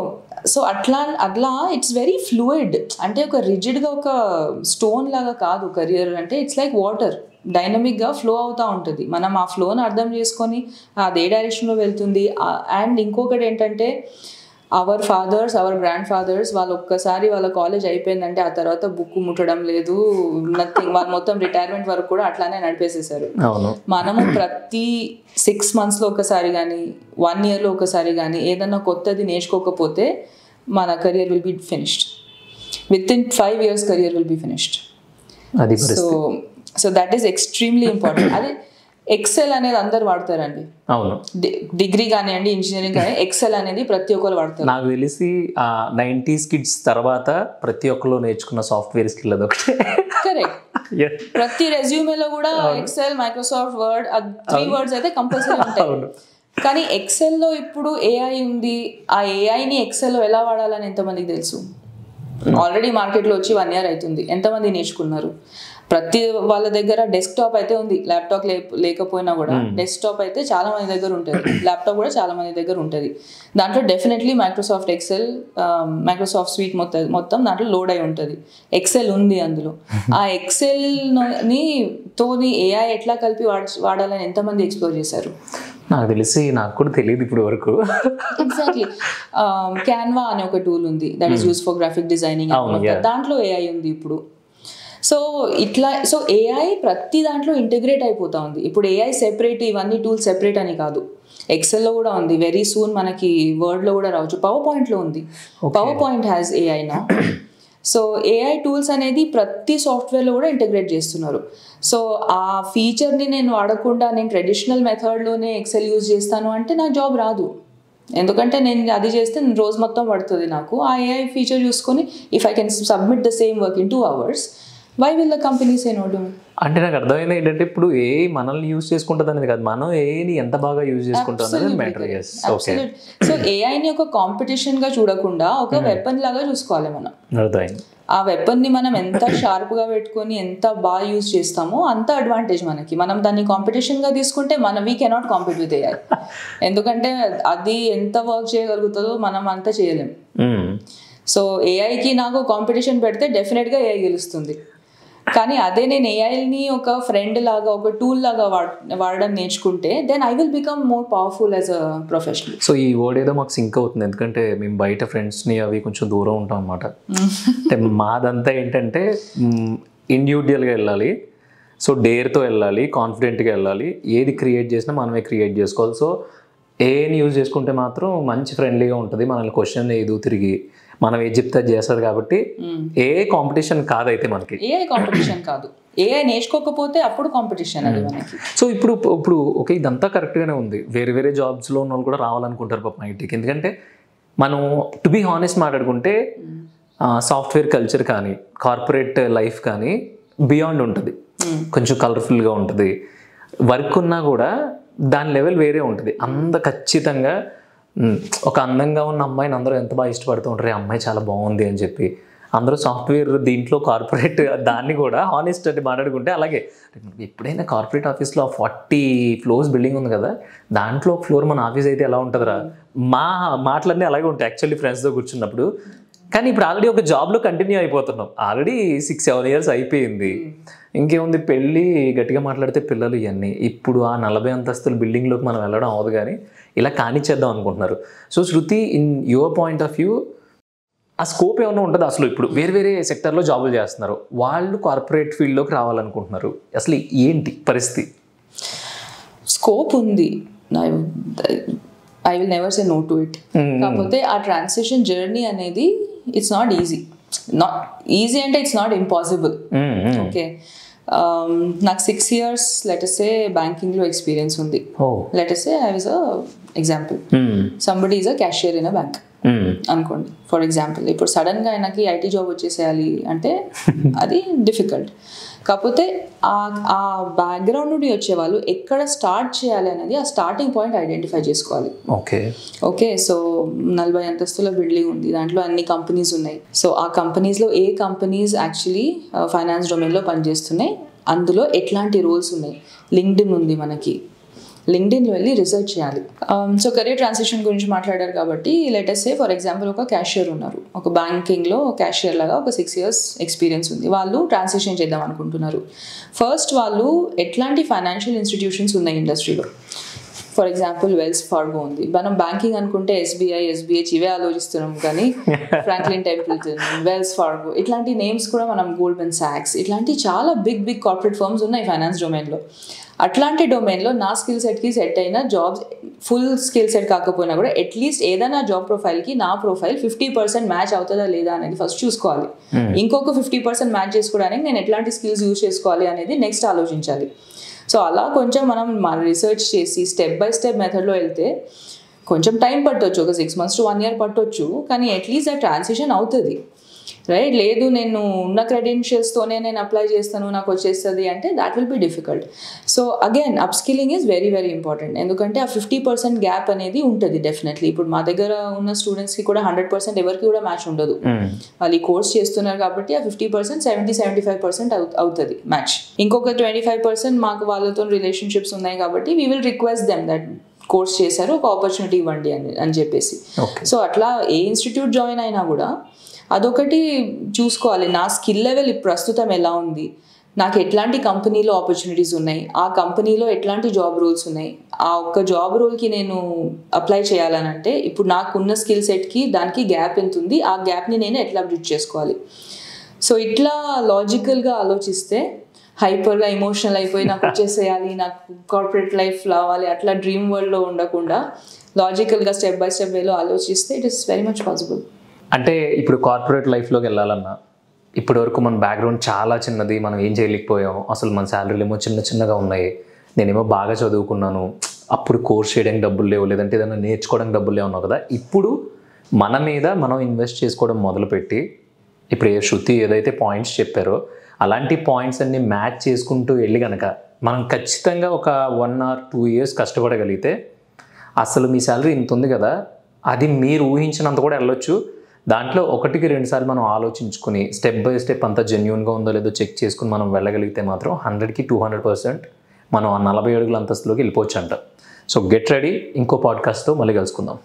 so అట్లా అట్లా ఇట్స్ వెరీ ఫ్లూయిడ్ అంటే ఒక రిజిడ్గా ఒక స్టోన్ లాగా కాదు కెరియర్ అంటే ఇట్స్ లైక్ వాటర్ డైనమిక్గా ఫ్లో అవుతూ ఉంటుంది మనం ఆ ఫ్లోని అర్థం చేసుకొని అది ఏ డైరెక్షన్లో వెళ్తుంది అండ్ ఇంకొకటి ఏంటంటే our fathers our grandfathers వాళ్ళు ఒక్కసారి వాళ్ళ కాలేజ్ అయిపోయిందంటే ఆ తర్వాత బుక్ ముట్టడం లేదు నథింగ్ వాళ్ళు మొత్తం రిటైర్మెంట్ వరకు కూడా అట్లానే నడిపేసేసారు అవును మనము ప్రతి సిక్స్ మంత్స్లో ఒకసారి కానీ వన్ ఇయర్లో ఒకసారి కానీ ఏదన్నా కొత్తది నేర్చుకోకపోతే మన career will be finished within five years career will be finished అది సో పరిస్థితి so that is extremely important అదే ఎక్సెల్ అనేది అందరు వాడతారండి అవును డిగ్రీ కానివ్వండి ఇంజనీరింగ్ కానీ ఎక్సెల్ అనేది ప్రతి ఒక్కరు వాడతారు నాకు తెలిసి ఆ నైంటీస్ కిడ్స్ తర్వాత ప్రతి ఒక్కరు నేర్చుకున్న సాఫ్ట్వేర్ స్కిల్ అదొకటే కరెక్ట్ Yeah. ప్రతి రెజ్యూమేలో కూడా Excel Microsoft Word three words అయితే కంపల్సరీ ఉంటాయి కానీ ఎక్సెల్లో ఇప్పుడు ఏఐ ఉంది ఆ ఏఐని ఎక్సెల్లో ఎలా వాడాలని ఎంతమందికి తెలుసు ఆల్రెడీ మార్కెట్లో వచ్చి వన్ ఇయర్ అవుతుంది ఎంతమంది నేర్చుకున్నారు ప్రతి వాళ్ళ దగ్గర డెస్క్టాప్ అయితే ఉంది ల్యాప్టాప్ లేకపోయినా కూడా డెస్క్టాప్ అయితే చాలా మంది దగ్గర ఉంటుంది ల్యాప్టాప్ కూడా చాలా మంది దగ్గర ఉంటుంది దాంట్లో definitely Microsoft Excel Microsoft suite మొత్తం మొత్తం దాంట్లో లోడ్ అయి ఉంటుంది ఎక్సెల్ ఉంది అందులో ఆ ఎక్సెల్ ని తోని ఏఐ ఎట్లా కలిపి వాడ వాడాలని ఎంతమంది ఎక్స్ప్లోర్ చేశారు నాకు తెలిసి నాకు కూడా తెలియదు ఇప్పుడు వరకు ఎగ్జాక్ట్లీ క్యాన్వా అనే ఒక టూల్ ఉంది that is use for graphic designing దాంట్లో ఏఐ ఉంది ఇప్పుడు సో ఇట్లా సో ఏఐ ప్రతి దాంట్లో ఇంటిగ్రేట్ అయిపోతా ఉంది ఇప్పుడు ఏఐ సెపరేట్ ఇవన్నీ టూల్స్ సెపరేట్ అని కాదు ఎక్సెల్లో కూడా ఉంది వెరీ సూన్ మనకి వర్డ్లో కూడా రావచ్చు పవర్ పాయింట్లో ఉంది పవర్ పాయింట్ హ్యాస్ ఏఐ నా సో ఏఐ టూల్స్ అనేది ప్రతి సాఫ్ట్వేర్లో కూడా ఇంటిగ్రేట్ చేస్తున్నారు సో ఆ ఫీచర్ని నేను వాడకుండా నేను ట్రెడిషనల్ మెథడ్లోనే ఎక్సెల్ యూజ్ చేస్తాను అంటే నా జాబ్ రాదు ఎందుకంటే నేను అది చేస్తే రోజు మొత్తం పడుతుంది నాకు ఆ ఏఐ ఫీచర్ చూసుకొని if I can submit the same work in two hours why will the companies a note అంటే నాకు అర్థమైంది ఏంటంటే ఇప్పుడు ఏ మనల్ని యూజ్ చేసుకుంటుంది అనేది కాదు మనం ఏని ఎంత బాగా యూజ్ చేసుకుంటాం అనేది మ్యాటర్ ఎస్ ఓకే సో ఏఐని ఒక కాంపిటీషన్ గా చూడకుండా ఒక వెపన్ లాగా చూసుకోవాలి మనం అర్థమైంది ఆ వెపన్ ని మనం ఎంత షార్ప్ గా పెట్టుకొని ఎంత బాగా యూజ్ చేస్తామో అంత అడ్వాంటేజ్ మనకి మనం దాన్ని కాంపిటీషన్ గా తీసుకుంటే మనం we cannot compete with AI ఎందుకంటే అది ఎంత వర్క్ చేయగలుగుతుందో మనం అంత చేయలేం మ్మ్. సో ఏఐకి నాకు కాంపిటీషన్ పెడితే డెఫినెట్గా ఏఐ గెలుస్తుంది కానీ అదే నేను ఏఐని ఒక ఫ్రెండ్ లాగా ఒక టూల్ లాగా వాడ వాడడం నేర్చుకుంటే then I will become more powerful as a professional so ఈ వర్డ్ ఏదో మాకు సింక్ అవుతుంది ఎందుకంటే మేము బయట ఫ్రెండ్స్ని అవి కొంచెం దూరం ఉంటాం అనమాట అంటే మాదంతా ఏంటంటే ఇండివిజువల్గా వెళ్ళాలి సో డేర్తో వెళ్ళాలి కాన్ఫిడెంట్గా వెళ్ళాలి ఏది క్రియేట్ చేసినా మనమే క్రియేట్ చేసుకోవాలి సో ఏని యూజ్ చేసుకుంటే మాత్రం మంచి ఫ్రెండ్లీగా ఉంటుంది మనల్ని క్వశ్చన్ ఏదో తిరిగి మనం ఏది చెప్తే అది చేస్తుంది కాబట్టి ఏ కాంపిటీషన్ కాదైతే మనకి ఏఐ కాంపిటీషన్ కాదు ఏఐ నేర్చుకోకపోతే అప్పుడు కాంపిటీషన్ అది మనకి సో ఇప్పుడు ఇప్పుడు ఓకే ఇదంతా కరెక్ట్గానే ఉంది వేరే వేరే జాబ్స్లో ఉన్న వాళ్ళు కూడా రావాలనుకుంటారు పాపం ఐటీకి ఎందుకంటే మనం టు బీ హానెస్ట్ మాట్లాడుకుంటే సాఫ్ట్వేర్ కల్చర్ కానీ కార్పొరేట్ లైఫ్ కానీ బియాండ్ ఉంటుంది కొంచెం కలర్ఫుల్గా ఉంటుంది వర్క్ ఉన్నా కూడా దాని లెవెల్ వేరే ఉంటుంది అంత ఖచ్చితంగా మ్, ఒక అందంగా ఉన్న అమ్మాయిని అందరూ ఎంత బాగా ఇష్టపడుతూ ఉంటారు "ఈ అమ్మాయి చాలా బాగుంది అని చెప్పి అందరూ సాఫ్ట్వేర్ దీంట్లో కార్పొరేట్ దాన్ని కూడా హానెస్ట్ అంటే మాట్లాడుకుంటే అలాగే మనకి ఎప్పుడైనా కార్పొరేట్ ఆఫీస్లో ఫార్టీ ఫ్లోర్స్ బిల్డింగ్ ఉంది కదా దాంట్లో ఫ్లోర్ మన ఆఫీస్ అయితే ఎలా ఉంటుందిరా మా మాటలన్నీ అలాగే ఉంటాయి యాక్చువల్లీ ఫ్రెండ్స్తో కూర్చున్నప్పుడు కానీ ఇప్పుడు ఆల్రెడీ ఒక జాబ్లో కంటిన్యూ అయిపోతున్నాం ఆల్రెడీ సిక్స్ సెవెన్ ఇయర్స్ అయిపోయింది ఇంకేముంది పెళ్ళి గట్టిగా మాట్లాడితే పిల్లలు ఇవన్నీ ఇప్పుడు ఆ నలభై అంతస్తుల బిల్డింగ్లోకి మనం వెళ్ళడం అవ్వదు కానీ ఇలా కానిచ్చేద్దాం అనుకుంటున్నారు so Shruti in your point of view ఆ స్కోప్ ఏమైనా ఉంటుంది అసలు ఇప్పుడు వేరే వేరే సెక్టర్లో జాబులు చేస్తున్నారు వాళ్ళు కార్పొరేట్ ఫీల్డ్లోకి రావాలనుకుంటున్నారు అసలు ఏంటి పరిస్థితి స్కోప్ ఉంది I will never say no to it కాకపోతే ఆ ట్రాన్సిషన్ జర్నీ అనేది it's not easy not easy అంటే ఇట్స్ నాట్ ఇంపాసిబుల్ ఓకే నాకు సిక్స్ ఇయర్స్ లెటర్సే బ్యాంకింగ్లో ఎక్స్పీరియన్స్ ఉంది ఓ లెటర్సే I was a example somebody is a cashier in a bank అనుకోండి ఫర్ ఎగ్జాంపుల్ ఇప్పుడు సడన్గా ఆయనకి ఐటీ జాబ్ వచ్చేసేయాలి అంటే అది డిఫికల్ట్ కాకపోతే ఆ ఆ బ్యాక్గ్రౌండ్ నుండి వచ్చే వాళ్ళు ఎక్కడ స్టార్ట్ చేయాలి అనేది ఆ స్టార్టింగ్ పాయింట్ ఐడెంటిఫై చేసుకోవాలి ఓకే ఓకే సో నలభై అంతస్తుల బిల్డింగ్ ఉంది దాంట్లో అన్ని కంపెనీస్ ఉన్నాయి సో ఆ కంపెనీస్లో ఏ కంపెనీస్ యాక్చువల్లీ ఫైనాన్స్ డొమైన్లో పనిచేస్తున్నాయి అందులో ఎట్లాంటి రోల్స్ ఉన్నాయి లింక్డ్ఇన్ ఉంది మనకి లింక్డ్ఇన్లో వెళ్ళి రీసెర్చ్ చేయాలి సో కెరీర్ ట్రాన్సిషన్ గురించి మాట్లాడారు కాబట్టి లెటెస్ట్ సే ఫర్ ఎగ్జాంపుల్ ఒక క్యాషియర్ ఉన్నారు ఒక బ్యాంకింగ్లో క్యాషియర్ లాగా ఒక సిక్స్ ఇయర్స్ ఎక్స్పీరియన్స్ ఉంది వాళ్ళు ట్రాన్సిషన్ చేద్దాం అనుకుంటున్నారు ఫస్ట్ వాళ్ళు ఎట్లాంటి ఫైనాన్షియల్ ఇన్స్టిట్యూషన్స్ ఉన్నాయి ఇండస్ట్రీలో ఫర్ ఎగ్జాంపుల్ వెల్స్ ఫార్గో ఉంది మనం బ్యాంకింగ్ అనుకుంటే ఎస్బీఐ ఎస్బీహెచ్ ఇవే ఆలోచిస్తున్నాం కానీ ఫ్రాంక్లిన్ టెంపుల్టన్ వెల్స్ ఫార్గో ఇట్లాంటి నేమ్స్ కూడా మనం గోల్డ్మెన్ సాక్స్ ఇట్లాంటి చాలా బిగ్ బిగ్ కార్పొరేట్ ఫర్మ్స్ ఉన్నాయి ఫైనాన్స్ డొమైన్లో అట్లాంటి డొమైన్లో నా స్కిల్ సెట్కి సెట్ అయిన జాబ్స్ ఫుల్ స్కిల్ సెట్ కాకపోయినా కూడా అట్లీస్ట్ ఏదైనా జాబ్ ప్రొఫైల్కి నా ప్రొఫైల్ ఫిఫ్టీ పర్సెంట్ మ్యాచ్ అవుతుందా లేదా అనేది ఫస్ట్ చూసుకోవాలి ఇంకొక ఫిఫ్టీ పర్సెంట్ మ్యాచ్ చేసుకోవడానికి నేను ఎట్లాంటి స్కిల్స్ యూజ్ చేసుకోవాలి అనేది నెక్స్ట్ ఆలోచించాలి సో అలా కొంచెం మనం మన రీసెర్చ్ చేసి స్టెప్ బై స్టెప్ మెథడ్లో వెళ్తే కొంచెం టైం పట్టవచ్చు ఒక six months to one year పట్టవచ్చు కానీ అట్లీస్ట్ ఆ ట్రాన్సిషన్ అవుతుంది రైట్ లేదు నేను ఉన్న క్రెడెన్షియల్స్తోనే నేను అప్లై చేస్తాను నాకు వచ్చేస్తుంది అంటే that will be difficult so again upskilling is very very important ఎందుకంటే ఆ ఫిఫ్టీ పర్సెంట్ గ్యాప్ అనేది ఉంటుంది డెఫినెట్లీ ఇప్పుడు మా దగ్గర ఉన్న స్టూడెంట్స్కి కూడా హండ్రెడ్ పర్సెంట్ ఎవరికి కూడా మ్యాచ్ ఉండదు వాళ్ళు ఈ కోర్స్ చేస్తున్నారు కాబట్టి ఆ fifty percent seventy seventy five percent అవుతుంది మ్యాచ్ ఇంకొక ట్వంటీ ఫైవ్ పర్సెంట్ మాకు వాళ్ళతో రిలేషన్షిప్స్ ఉన్నాయి కాబట్టి we will request them that course చేశారు ఒక ఆపర్చునిటీ ఇవ్వండి అని అని చెప్పేసి Okay. సో అట్లా ఏ ఇన్స్టిట్యూట్ జాయిన్ అయినా కూడా అదొకటి చూసుకోవాలి నా స్కిల్ లెవెల్ ప్రస్తుతం ఎలా ఉంది నాకు ఎట్లాంటి కంపెనీలో ఆపర్చునిటీస్ ఉన్నాయి ఆ కంపెనీలో ఎట్లాంటి జాబ్ రోల్స్ ఉన్నాయి ఆ ఒక్క జాబ్ రోల్కి నేను అప్లై చేయాలనంటే ఇప్పుడు నాకున్న స్కిల్ సెట్కి దానికి గ్యాప్ ఎంత ఉంది ఆ గ్యాప్ని నేను ఎట్లా బ్రిడ్జ్ చేసుకోవాలి సో ఇట్లా లాజికల్గా ఆలోచిస్తే హైపర్గా ఎమోషనల్ అయిపోయి నాకు వచ్చేసేయాలి నాకు కార్పొరేట్ లైఫ్ రావాలి అట్లా డ్రీమ్ వరల్డ్లో ఉండకుండా లాజికల్గా స్టెప్ బై స్టెప్ వేలో ఆలోచిస్తే it is very much possible అంటే ఇప్పుడు కార్పొరేట్ లైఫ్లోకి వెళ్ళాలన్నా ఇప్పటి వరకు మన బ్యాక్గ్రౌండ్ చాలా చిన్నది మనం ఏం చేయలేకపోయాం అసలు మన శాలరీలు ఏమో చిన్న చిన్నగా ఉన్నాయి నేనేమో బాగా చదువుకున్నాను అప్పుడు కోర్స్ చేయడానికి డబ్బులు లేవు లేదంటే ఏదైనా నేర్చుకోవడానికి డబ్బులు లేవు అన్నావు కదా ఇప్పుడు మన మీద మనం ఇన్వెస్ట్ చేసుకోవడం మొదలుపెట్టి ఇప్పుడు ఏ శృతి ఏదైతే పాయింట్స్ చెప్పారో అలాంటి పాయింట్స్ అన్ని మ్యాచ్ చేసుకుంటూ వెళ్ళి కనుక మనం ఖచ్చితంగా ఒక వన్ ఆర్ టూ ఇయర్స్ కష్టపడగలిగితే అసలు మీ శాలరీ ఇంత ఉంది కదా అది మీరు ఊహించినంత కూడా వెళ్ళొచ్చు దాంట్లో ఒకటికి రెండు సార్లు మనం ఆలోచించుకుని స్టెప్ బై స్టెప్ అంతా జెన్యున్గా ఉందో లేదో చెక్ చేసుకుని మనం వెళ్ళగలిగితే మాత్రం హండ్రెడ్కి టూ హండ్రెడ్ పర్సెంట్ మనం ఆ నలభై అడుగుల అంతస్తులోకి వెళ్ళిపోవచ్చు అంట సో గెట్ రెడీ ఇంకో పాడ్కాస్ట్తో మళ్ళీ కలుసుకుందాం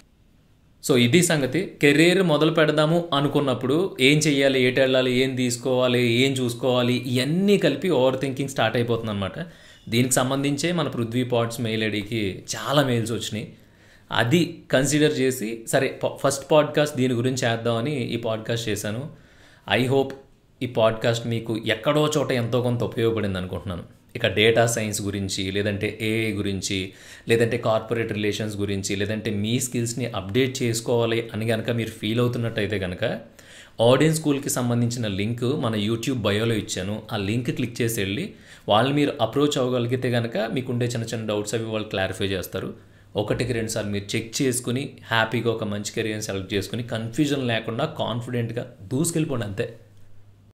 సో ఇది సంగతి కెరీర్ మొదలు పెడదాము అనుకున్నప్పుడు ఏం చెయ్యాలి ఏటి వెళ్ళాలి ఏం తీసుకోవాలి ఏం చూసుకోవాలి ఇవన్నీ కలిపి ఓవర్ థింకింగ్ స్టార్ట్ అయిపోతుంది అనమాట దీనికి సంబంధించే మన పృథ్వీ పాట్స్ మెయిల్ ఐడికి చాలా మెయిల్స్ వచ్చినాయి అది కన్సిడర్ చేసి సరే ఫస్ట్ పాడ్కాస్ట్ దీని గురించి చేద్దామని ఈ పాడ్కాస్ట్ చేశాను ఐ హోప్ ఈ పాడ్కాస్ట్ మీకు ఎక్కడో చోట ఎంతో కొంత ఉపయోగపడింది అనుకుంటున్నాను ఇక డేటా సైన్స్ గురించి లేదంటే ఏఐ గురించి లేదంటే కార్పొరేట్ రిలేషన్స్ గురించి లేదంటే మీ స్కిల్స్ని అప్డేట్ చేసుకోవాలి అని కనుక మీరు ఫీల్ అవుతున్నట్టయితే కనుక ఆడియన్స్ స్కూల్కి సంబంధించిన లింక్ మన యూట్యూబ్ బయోలో ఇచ్చాను ఆ లింక్ క్లిక్ చేసి వెళ్ళి వాళ్ళని మీరు అప్రోచ్ అవ్వగలిగితే కనుక మీకు ఉండే చిన్న చిన్న డౌట్స్ అవి వాళ్ళు క్లారిఫై చేస్తారు ఒకటికి రెండు సార్లు మీరు చెక్ చేసుకుని హ్యాపీగా ఒక మంచి కెరియర్ సెలెక్ట్ చేసుకుని కన్ఫ్యూజన్ లేకుండా కాన్ఫిడెంట్గా దూసుకెళ్ళిపోండి అంతే